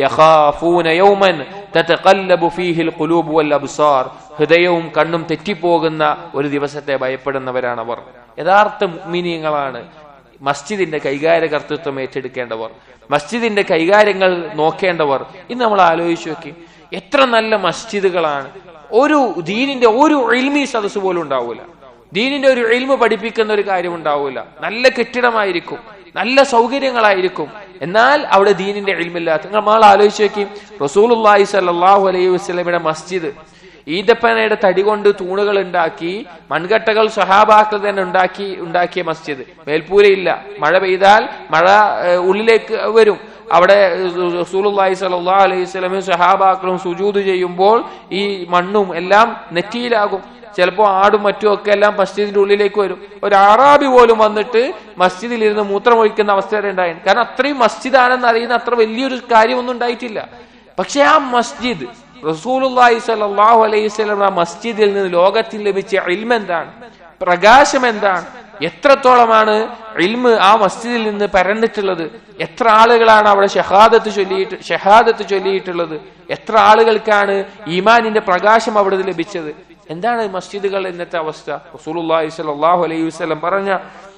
ഹൃദയവും കണ്ണും തെറ്റിപ്പോകുന്ന ഒരു ദിവസത്തെ ഭയപ്പെടുന്നവരാണ് അവർ യഥാർത്ഥ മിനിയങ്ങളാണ് മസ്ജിദിന്റെ കൈകാര്യകർത്തൃത്വം ഏറ്റെടുക്കേണ്ടവർ മസ്ജിദിന്റെ കൈകാര്യങ്ങൾ നോക്കേണ്ടവർ ഇന്ന് നമ്മൾ ആലോചിച്ച് നോക്കി എത്ര നല്ല മസ്ജിദുകളാണ് ഒരു ദീനിന്റെ ഒരു ഇൽമി സദസ് പോലും ഉണ്ടാവൂല ദീനിന്റെ ഒരു ഇൽമ പഠിപ്പിക്കുന്ന ഒരു കാര്യം ഉണ്ടാവൂല നല്ല കെട്ടിടമായിരിക്കും നല്ല സൗകര്യങ്ങളായിരിക്കും എന്നാൽ അവിടെ ദീനിന്റെ ഇൽമില്ലാത്ത നിങ്ങൾ നമ്മൾ ആലോചിച്ച് നോക്കി റസൂലുള്ളാഹി സല്ലല്ലാഹു അലൈഹി വസല്ലമയുടെ മസ്ജിദ് ഈദപ്പനയുടെ തടി കൊണ്ട് തൂണുകൾ ഉണ്ടാക്കി മൺകട്ടകൾ സഹാബാക്കൾ തന്നെ ഉണ്ടാക്കി ഉണ്ടാക്കിയ മസ്ജിദ് മേൽപ്പൂരയില്ല മഴ പെയ്താൽ മഴ ഏഹ്, ഉള്ളിലേക്ക് വരും അവിടെ റസൂലുള്ളാഹി സ്വല്ലല്ലാഹു അലൈഹി വസല്ലമയും സഹാബാക്കളും സുജൂദ് ചെയ്യുമ്പോൾ ഈ മണ്ണും എല്ലാം നെറ്റിയിലാകും ചിലപ്പോൾ ആടും മറ്റും ഒക്കെ എല്ലാം മസ്ജിദിന്റെ ഉള്ളിലേക്ക് വരും ഒരു ആറാബി പോലും വന്നിട്ട് മസ്ജിദിൽ ഇരുന്ന് മൂത്രമൊഴിക്കുന്ന അവസ്ഥ വരെ ഉണ്ടായിരുന്നു കാരണം അത്രയും മസ്ജിദാണെന്ന് അറിയുന്ന അത്ര വലിയൊരു കാര്യമൊന്നും ഉണ്ടായിട്ടില്ല പക്ഷെ ആ മസ്ജിദ് റസൂലുള്ളാഹി സ്വല്ലല്ലാഹു അലൈഹി വസല്ലം ആ മസ്ജിദിൽ നിന്ന് ലോകത്തിൽ ലഭിച്ച ഇൽമ എന്താണ് പ്രകാശം എന്താണ് എത്രത്തോളമാണ് ഇൽമ് ആ മസ്ജിദിൽ നിന്ന് പരന്നിട്ടുള്ളത് എത്ര ആളുകളാണ് അവിടെ ഷഹാദത്ത് ചൊല്ലിയിട്ട് ഷഹാദത്ത് ചൊല്ലിയിട്ടുള്ളത് എത്ര ആളുകൾക്കാണ് ഈമാനിന്റെ പ്രകാശം അവിടെ ലഭിച്ചത് എന്താണ് മസ്ജിദുകൾ ഇന്നത്തെ അവസ്ഥ റസൂലുള്ളാഹി സ്വല്ലല്ലാഹു അലൈഹി വസല്ലം പറഞ്ഞ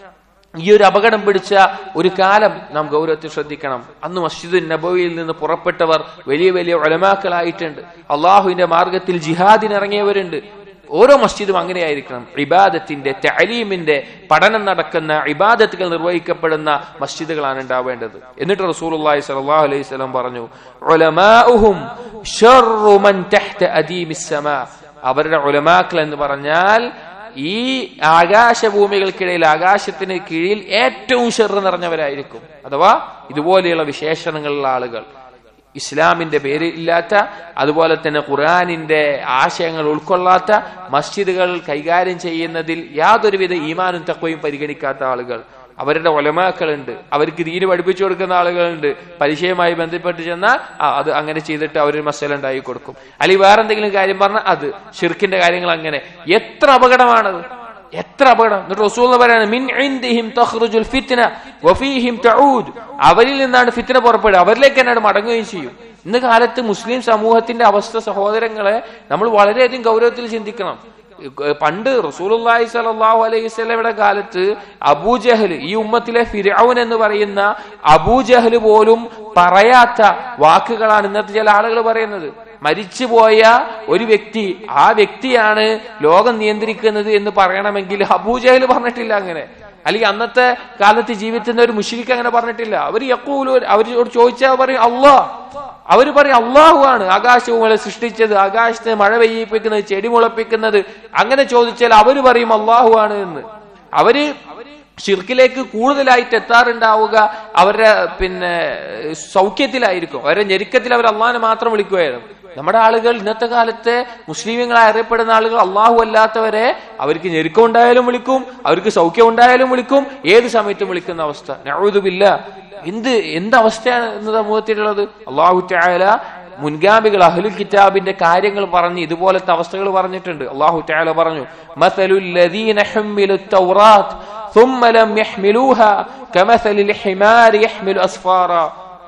ഈ ഒരു അപകടം പിടിച്ച ഒരു കാലം നാം ഗൗരവത്തിൽ ശ്രദ്ധിക്കണം അന്ന് മസ്ജിദ് നബവിയിൽ നിന്ന് പുറപ്പെട്ടവർ വലിയ വലിയ ഒലമാക്കളായിട്ടുണ്ട് അള്ളാഹുവിന്റെ മാർഗത്തിൽ ജിഹാദിനിറങ്ങിയവരുണ്ട് ഓരോ മസ്ജിദും അങ്ങനെയായിരിക്കണം ഇബാദത്തിന്റെ തലീമിന്റെ പഠനം നടക്കുന്ന ഇബാദത്തുകൾ നിർവഹിക്കപ്പെടുന്ന മസ്ജിദുകളാണ് ഉണ്ടാവേണ്ടത് എന്നിട്ട് റസൂലുള്ളാഹി സ്വല്ലല്ലാഹു അലൈഹി വസല്ലം പറഞ്ഞു ഉലമാഉഹും ശർറു മൻ തഹ്ത അദീമിസ് സമാ അവരുടെ ഉലമാക്കൾ എന്ന് പറഞ്ഞാൽ ഈ ആകാശഭൂമികൾക്കിടയിൽ ആകാശത്തിന് കീഴിൽ ഏറ്റവും ഷെറ് നിറഞ്ഞവരായിരിക്കും അഥവാ ഇതുപോലെയുള്ള വിശേഷണങ്ങളുള്ള ആളുകൾ ഇസ്ലാമിന്റെ പേര് ഇല്ലാത്ത അതുപോലെ തന്നെ ഖുർആാനിന്റെ ആശയങ്ങൾ ഉൾക്കൊള്ളാത്ത മസ്ജിദുകൾ കൈകാര്യം ചെയ്യുന്നതിൽ യാതൊരുവിധ ഈമാനും തക്വയും പരിഗണിക്കാത്ത ആളുകൾ അവരുടെ ഒലമാക്കളുണ്ട് അവർക്ക് ദീന് പഠിപ്പിച്ചു കൊടുക്കുന്ന ആളുകളുണ്ട് പരിചയമായി ബന്ധപ്പെട്ട് ചെന്നാൽ ആ, അത് അങ്ങനെ ചെയ്തിട്ട് അവരൊരു മസല ഉണ്ടാക്കി കൊടുക്കും അല്ലെങ്കിൽ വേറെ എന്തെങ്കിലും കാര്യം പറഞ്ഞാൽ അത് ഷിർക്കിന്റെ കാര്യങ്ങൾ അങ്ങനെ എത്ര അപകടമാണത് എത്ര അപകടം എന്നിട്ട് റസൂൽ പറയാണ് മിൻ ഇൻദിഹിം തഖ്റുജുൽ ഫിത്ന വഫീഹിം തഊദ് അവരിൽ നിന്നാണ് ഫിത്ന പുറപ്പെടുക അവരിലേക്ക് തന്നെയാണ് മടങ്ങുകയും ചെയ്യും ഇന്ന് കാലത്ത് മുസ്ലിം സമൂഹത്തിന്റെ അവസ്ഥ സഹോദരങ്ങളെ നമ്മൾ വളരെയധികം ഗൗരവത്തിൽ ചിന്തിക്കണം പണ്ട് റസൂലുള്ളാഹി സ്വല്ലല്ലാഹു അലൈഹി വസല്ലമയുടെ കാലത്ത് അബൂജഹൽ ഈ ഉമ്മത്തിലെ ഫിർഔൻ എന്ന് പറയുന്ന അബൂജഹൽ പോലും പറയാത്ത വാക്കുകളാണ് ഇന്നത്തെ ചില ആളുകൾ പറയുന്നത് മരിച്ചുപോയ ഒരു വ്യക്തി ആ വ്യക്തിയാണ് ലോകം നിയന്ത്രിക്കുന്നത് എന്ന് പറയണമെങ്കിൽ അബൂജഹൽ പറഞ്ഞിട്ടില്ല അങ്ങനെ അല്ലെങ്കിൽ അന്നത്തെ കാലത്ത് ജീവിക്കുന്ന ഒരു മുഷിരിക്ക് അങ്ങനെ പറഞ്ഞിട്ടില്ല അവർ യക്കൂലു അവരോട് ചോദിച്ചാൽ പറയും അള്ളാഹ് അവര് പറയും അള്ളാഹു ആണ് ആകാശഭൂമികളെ സൃഷ്ടിച്ചത് ആകാശത്തെ മഴ പെയ്യിപ്പിക്കുന്നത് ചെടി മുളപ്പിക്കുന്നത് അങ്ങനെ ചോദിച്ചാൽ അവര് പറയും അള്ളാഹു ആണ് എന്ന് അവര് ഷിർക്കിലേക്ക് കൂടുതലായിട്ട് എത്താറുണ്ടാവുക അവരുടെ പിന്നെ സൗഖ്യത്തിലായിരിക്കും അവരുടെ ഞെരുക്കത്തിൽ അവർ അള്ളാഹിനെ മാത്രം വിളിക്കുമായിരുന്നു നമ്മുടെ ആളുകൾ ഇന്നത്തെ കാലത്തെ മുസ്ലിമുകളായി അറിയപ്പെടുന്ന ആളുകൾ അള്ളാഹു അല്ലാത്തവരെ അവർക്ക് ഞെരുക്കം ഉണ്ടായാലും വിളിക്കും അവർക്ക് സൗഖ്യം ഉണ്ടായാലും വിളിക്കും ഏത് സമയത്തും വിളിക്കുന്ന അവസ്ഥ നഴുതുമില്ല എന്ത് എന്ത് അവസ്ഥയാണ് ഇന്ന് സമൂഹത്തിലുള്ളത് അള്ളാഹു ചായാല മുൻഗാമികൾ അഹ്ലുൽ കിതാബിന്റെ കാര്യങ്ങൾ പറഞ്ഞ് ഇതുപോലത്തെ അവസ്ഥകൾ പറഞ്ഞിട്ടുണ്ട് അള്ളാഹു ചായാല പറഞ്ഞു മസലുൽ ലദീന ഹമ്മിലു തൗറാത്ത് ثم لم يحملوها كمثل الحمار يحمل أسفارا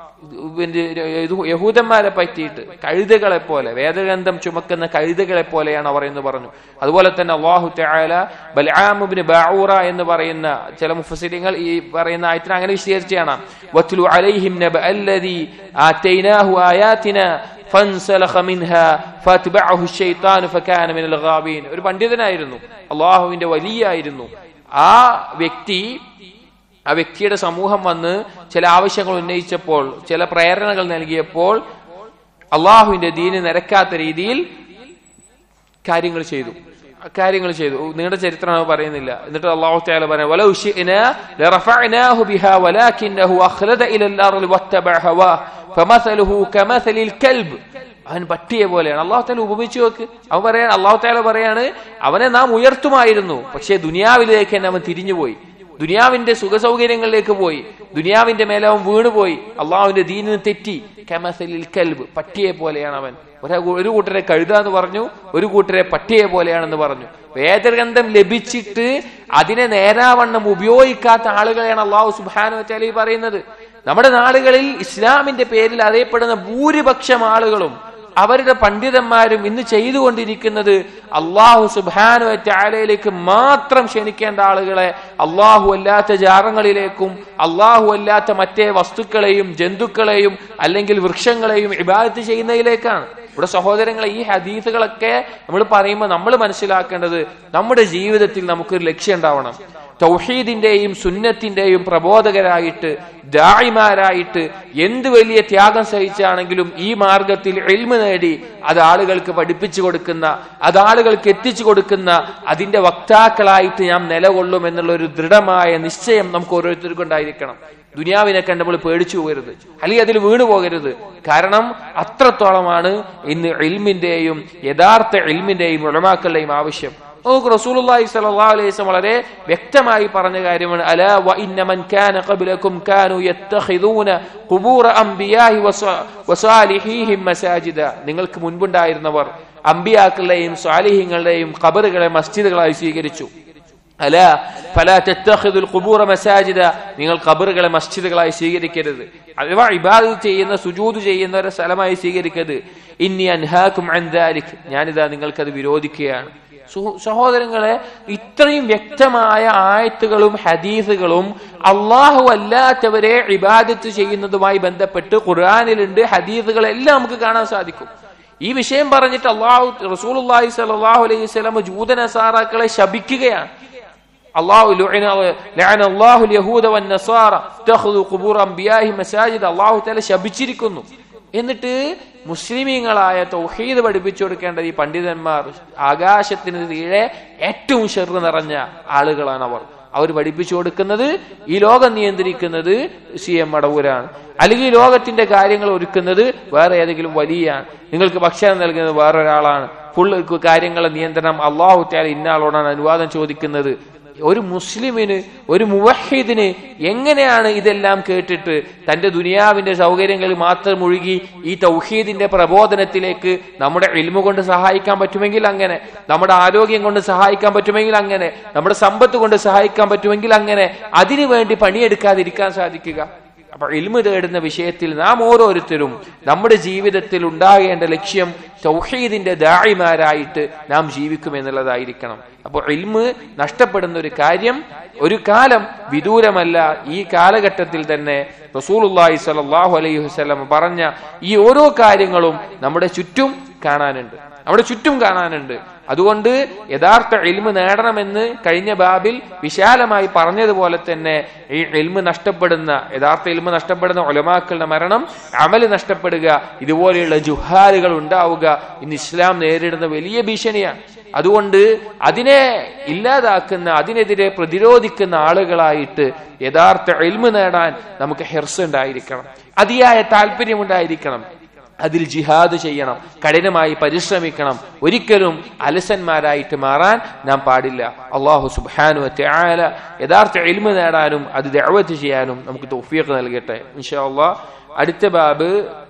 യഹൂദന്മാരെ പറ്റിയിട്ട് കഴുതകളെ പോലെ വേദഗ്രന്ഥം ചുമക്കുന്ന കഴുതകളെ പോലെയാണ് അവർ എന്ന് പറഞ്ഞു അതുപോലെ തന്നെ അള്ളാഹു തആല ബൽആമുബ്നു ബഊറ എന്ന് പറയുന്ന ചില മുഫസ്സിരിങ്ങൾ ഈ പറയുന്ന ആയത്തിനെ അങ്ങനെ വിശദീകരിച്ചാണ് വത്ലു അലൈഹിം നബ അല്ലദി ആതൈനാഹു ആയാതിന ഫൻസലഖ മിൻഹ ഫത്ബഅഹു الشيطان فكان من الغابين ഒരു പണ്ഡിതനായിരുന്നു അള്ളാഹുവിന്റെ വലിയായിരുന്നു ആ വ്യക്തി ആ വ്യക്തിയുടെ സമൂഹം വന്ന് ചില ആവശ്യങ്ങൾ ഉന്നയിച്ചപ്പോൾ ചില പ്രേരണകൾ നൽകിയപ്പോൾ അള്ളാഹുവിന്റെ ദീന് നിരക്കാത്ത രീതിയിൽ കാര്യങ്ങൾ ചെയ്തു കാര്യങ്ങൾ ചെയ്തു നിങ്ങളുടെ ചരിത്രം അത് പറയുന്നില്ല എന്നിട്ട് അള്ളാഹു തആല പറഞ്ഞു വലൗ ശിഅനാ ലറഫഅനാഹു ബിഹാ വലാകിന്നഹു അഖ്ലദ ഇലൽ അർളി വത്തബഅ ഹവാ ഫമസലുഹു കമസലിൽ കൽബ് അവൻ പട്ടിയെ പോലെയാണ് അള്ളാഹു താല ഉപമിച്ചു നോക്ക് അവൻ പറയാൻ അള്ളാഹു താല പറയാണ് അവനെ നാം ഉയർത്തുമായിരുന്നു പക്ഷേ ദുനിയാവിലേക്ക് തന്നെ അവൻ തിരിഞ്ഞുപോയി ദുനിയാവിന്റെ സുഖസൗകര്യങ്ങളിലേക്ക് പോയി ദുനിയാവിന്റെ മേലെ അവൻ വീണുപോയി അള്ളാഹുവിന്റെ ദീനിന് തെറ്റി കമസലിൽ കൽബ് പട്ടിയെ പോലെയാണ് അവൻ ഒരു ഒരു കൂട്ടരെ കഴുതാന്ന് പറഞ്ഞു ഒരു കൂട്ടരെ പട്ടിയെ പോലെയാണെന്ന് പറഞ്ഞു വേദഗ്രന്ഥം ലഭിച്ചിട്ട് അതിനെ നേരാവണ്ണം ഉപയോഗിക്കാത്ത ആളുകളെയാണ് അള്ളാഹു സുബാനു വച്ചാലി പറയുന്നത് നമ്മുടെ നാടുകളിൽ ഇസ്ലാമിന്റെ പേരിൽ അറിയപ്പെടുന്ന ഭൂരിപക്ഷം ആളുകളും അവരുടെ പണ്ഡിതന്മാരും ഇന്ന് ചെയ്തുകൊണ്ടിരിക്കുന്നത് അള്ളാഹു സുബാനു ചാലയിലേക്ക് മാത്രം ക്ഷണിക്കേണ്ട ആളുകളെ അള്ളാഹു അല്ലാത്ത ജാറങ്ങളിലേക്കും അള്ളാഹു അല്ലാത്ത മറ്റേ വസ്തുക്കളെയും ജന്തുക്കളെയും അല്ലെങ്കിൽ വൃക്ഷങ്ങളെയും ഇബാദത്ത് ചെയ്യുന്നതിലേക്കാണ് ഇവിടെ സഹോദരങ്ങളെ ഈ ഹദീസുകളൊക്കെ നമ്മൾ പറയുമ്പോൾ നമ്മൾ മനസ്സിലാക്കേണ്ടത് നമ്മുടെ ജീവിതത്തിൽ നമുക്കൊരു ലക്ഷ്യം ഉണ്ടാവണം തൗഹീദിന്റെയും സുന്നത്തിന്റെയും പ്രബോധകരായിട്ട് ദായിമാരായിട്ട് എന്ത് വലിയ ത്യാഗം സഹിച്ചാണെങ്കിലും ഈ മാർഗത്തിൽ എൽമ നേടി അത് ആളുകൾക്ക് പഠിപ്പിച്ചു കൊടുക്കുന്ന അത് ആളുകൾക്ക് എത്തിച്ചു കൊടുക്കുന്ന അതിന്റെ വക്താക്കളായിട്ട് ഞാൻ നിലകൊള്ളും എന്നുള്ള ഒരു ദൃഢമായ നിശ്ചയം നമുക്ക് ഓരോരുത്തർക്കും ഉണ്ടായിരിക്കണം ദുനിയാവിനെ കണ്ട് നമ്മൾ പേടിച്ചു പോകരുത് അല്ലെങ്കിൽ അതിൽ വീണു പോകരുത് കാരണം അത്രത്തോളമാണ് ഇന്ന് ഇൽമിന്റെയും യഥാർത്ഥ ഇൽമിന്റെയും ഉളമാക്കളുടെയും ആവശ്യം നോക്ക് റസൂലുള്ളാഹി സ്വല്ലല്ലാഹു അലൈഹി വസല്ലം വളരെ വ്യക്തമായി പറഞ്ഞ കാര്യമാണ് അലാ വ ഇന്ന മൻ കാന ഖബ്ലകും കാനു യത്തഖിദൂന ഖുബൂറ അംബിയാഹി വസാലിഹീഹിം മസാജിദ നിങ്ങൾക്ക് മുൻപുണ്ടായിരുന്നവർ അമ്പിയാക്കളുടെയും സ്വാലിഹീങ്ങളുടെയും ഖബറുകളെ മസ്ജിദുകളായി സ്വീകരിച്ചു അല ഫല തെത്തഖിദുൽ ഖുബൂറ മസാജിദ നിങ്ങൾ ഖബറുകളെ മസ്ജിദുകളായി സ്വീകരിക്കരുത് അഥവാ ഇബാദത്ത് ചെയ്യുന്ന സുജൂദ് ചെയ്യുന്ന ഒരു സ്ഥലമായി സ്വീകരിക്കരുത് ഇന്നി അൻഹാക്കും അൻ ദാലിക് ഞാനിതാ നിങ്ങൾക്കത് വിരോധിക്കുകയാണ് സഹോദരങ്ങളെ ഇത്രയും വ്യക്തമായ ആയത്തുകളും ഹദീസുകളും അള്ളാഹു അല്ലാത്തവരെ ഇബാദത്ത് ചെയ്യുന്നതുമായി ബന്ധപ്പെട്ട് ഖുർആാനിലുണ്ട് ഹദീസുകൾ എല്ലാം നമുക്ക് കാണാൻ സാധിക്കും ഈ വിഷയം പറഞ്ഞിട്ട് അള്ളാഹു റസൂൽ അള്ളാഹി സലാഹു അലൈഹി സ്വലം ജൂതനസാറാക്കളെ ശപിക്കുകയാണ് അള്ളാഹു അള്ളാഹു യഹൂദ വന്നസാറ ഖുബൂർ അംബിയാഹി മസാജിദ് അള്ളാഹു തല ശപിച്ചിരിക്കുന്നു എന്നിട്ട് മുസ്ലിമീങ്ങളായ തൗഹീദ് പഠിപ്പിച്ചു കൊടുക്കേണ്ട ഈ പണ്ഡിതന്മാർ ആകാശത്തിന് കീഴെ ഏറ്റവും ഷെറ് നിറഞ്ഞ ആളുകളാണ് അവർ അവർ പഠിപ്പിച്ചു കൊടുക്കുന്നത് ഈ ലോകം നിയന്ത്രിക്കുന്നത് സി എം മടവൂരാണ് അല്ലെങ്കിൽ ഈ ലോകത്തിന്റെ കാര്യങ്ങൾ ഒരുക്കുന്നത് വേറെ ഏതെങ്കിലും വലിയാണ് നിങ്ങൾക്ക് ഭക്ഷണം നൽകുന്നത് വേറൊരാളാണ് ഫുൾ കാര്യങ്ങളെ നിയന്ത്രണം അള്ളാഹു താല ഇന്നാളോടാണ് അനുവാദം ചോദിക്കുന്നത് ഒരു മുസ്ലിമിന് ഒരു മുവഹീദിന് എങ്ങനെയാണ് ഇതെല്ലാം കേട്ടിട്ട് തന്റെ ദുനിയാവിന്റെ സൗകര്യങ്ങളിൽ മാത്രം മുഴുകി ഈ തൗഹീദിന്റെ പ്രബോധനത്തിലേക്ക് നമ്മുടെ ഇൽമു കൊണ്ട് സഹായിക്കാൻ പറ്റുമെങ്കിൽ അങ്ങനെ നമ്മുടെ ആരോഗ്യം കൊണ്ട് സഹായിക്കാൻ പറ്റുമെങ്കിൽ അങ്ങനെ നമ്മുടെ സമ്പത്ത് കൊണ്ട് സഹായിക്കാൻ പറ്റുമെങ്കിൽ അങ്ങനെ അതിനു വേണ്ടി പണിയെടുക്കാതിരിക്കാൻ സാധിക്കുക അപ്പൊ ഇൽമു തേടുന്ന വിഷയത്തിൽ നാം ഓരോരുത്തരും നമ്മുടെ ജീവിതത്തിൽ ഉണ്ടാകേണ്ട ലക്ഷ്യം തൗഹീദിന്റെ ദായിമാരായിട്ട് നാം ജീവിക്കും എന്നുള്ളതായിരിക്കണം അപ്പോൾ ഇൽമ് നഷ്ടപ്പെടുന്ന ഒരു കാര്യം ഒരു കാലം വിദൂരമല്ല ഈ കാലഘട്ടത്തിൽ തന്നെ റസൂലുള്ളാഹി സ്വല്ലല്ലാഹു അലൈഹി വസല്ലം പറഞ്ഞ ഈ ഓരോ കാര്യങ്ങളും നമ്മുടെ ചുറ്റും കാണാനുണ്ട് നമ്മുടെ ചുറ്റും കാണാനുണ്ട് അതുകൊണ്ട് യഥാർത്ഥ എൽമ് നേടണമെന്ന് കഴിഞ്ഞ ബാബിൽ വിശാലമായി പറഞ്ഞതുപോലെ തന്നെ ഈ എൽമ് നഷ്ടപ്പെടുന്ന യഥാർത്ഥ എൽമ് നഷ്ടപ്പെടുന്ന ഒലമാക്കളുടെ മരണം അമല് നഷ്ടപ്പെടുക ഇതുപോലെയുള്ള ജുഹാലുകൾ ഉണ്ടാവുക ഇന്ന് ഇസ്ലാം നേരിടുന്ന വലിയ ഭീഷണിയാണ് അതുകൊണ്ട് അതിനെ ഇല്ലാതാക്കുന്ന അതിനെതിരെ പ്രതിരോധിക്കുന്ന ആളുകളായിട്ട് യഥാർത്ഥ എൽമ് നേടാൻ നമുക്ക് ഹെർസ് ഉണ്ടായിരിക്കണം അതിയായ താല്പര്യമുണ്ടായിരിക്കണം അതിൽ ജിഹാദ് ചെയ്യണം കഠിനമായി പരിശ്രമിക്കണം ഒരിക്കലും അലസന്മാരായിട്ട് മാറാൻ നാം പാടില്ല അള്ളാഹു സുബാനു ആല യഥാർത്ഥ എൽമ നേടാനും അത് ദഅവത്ത് ചെയ്യാനും നമുക്ക് തൗഫീഖ് നൽകട്ടെ ഇൻഷാ അള്ളാഹ് അടുത്ത ബാബ്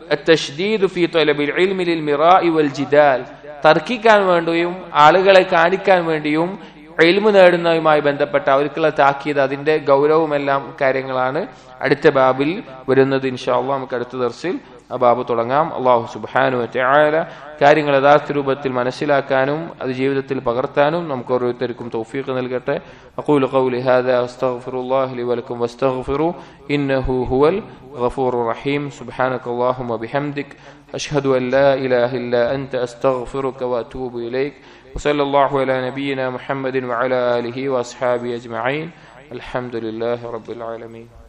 ഫി തൊലബിൽ ഇൽമിലിൽ മിറാഇ വൽ ജിദാൽ തർക്കിക്കാൻ വേണ്ടിയും ആളുകളെ കാണിക്കാൻ വേണ്ടിയും എൽമു നേടുന്നതുമായി ബന്ധപ്പെട്ട അവർക്കുള്ള താക്കീത് അതിന്റെ ഗൗരവമെല്ലാം കാര്യങ്ങളാണ് അടുത്ത ബാബിൽ വരുന്നത് ഇൻഷാ അള്ളാഹ് നമുക്ക് അടുത്ത ദർസിൽ ആ ബാബ് തുടങ്ങാം അള്ളാഹു സുബാനു ആല കാര്യങ്ങൾ യഥാർത്ഥ രൂപത്തിൽ മനസ്സിലാക്കാനും അത് ജീവിതത്തിൽ പകർത്താനും നമുക്ക് ഓരോരുത്തർക്കും തൗഫീഖ് നൽകട്ടെ أقول قولي هذا أستغفر الله لي ولكم واستغفروا إنه هو الغفور الرحيم سبحانك اللهم وبحمدك أشهد أن لا إله إلا أنت أستغفرك وأتوب إليك وصلى الله على نبينا محمد وعلى آله وأصحابه أجمعين الحمد لله رب العالمين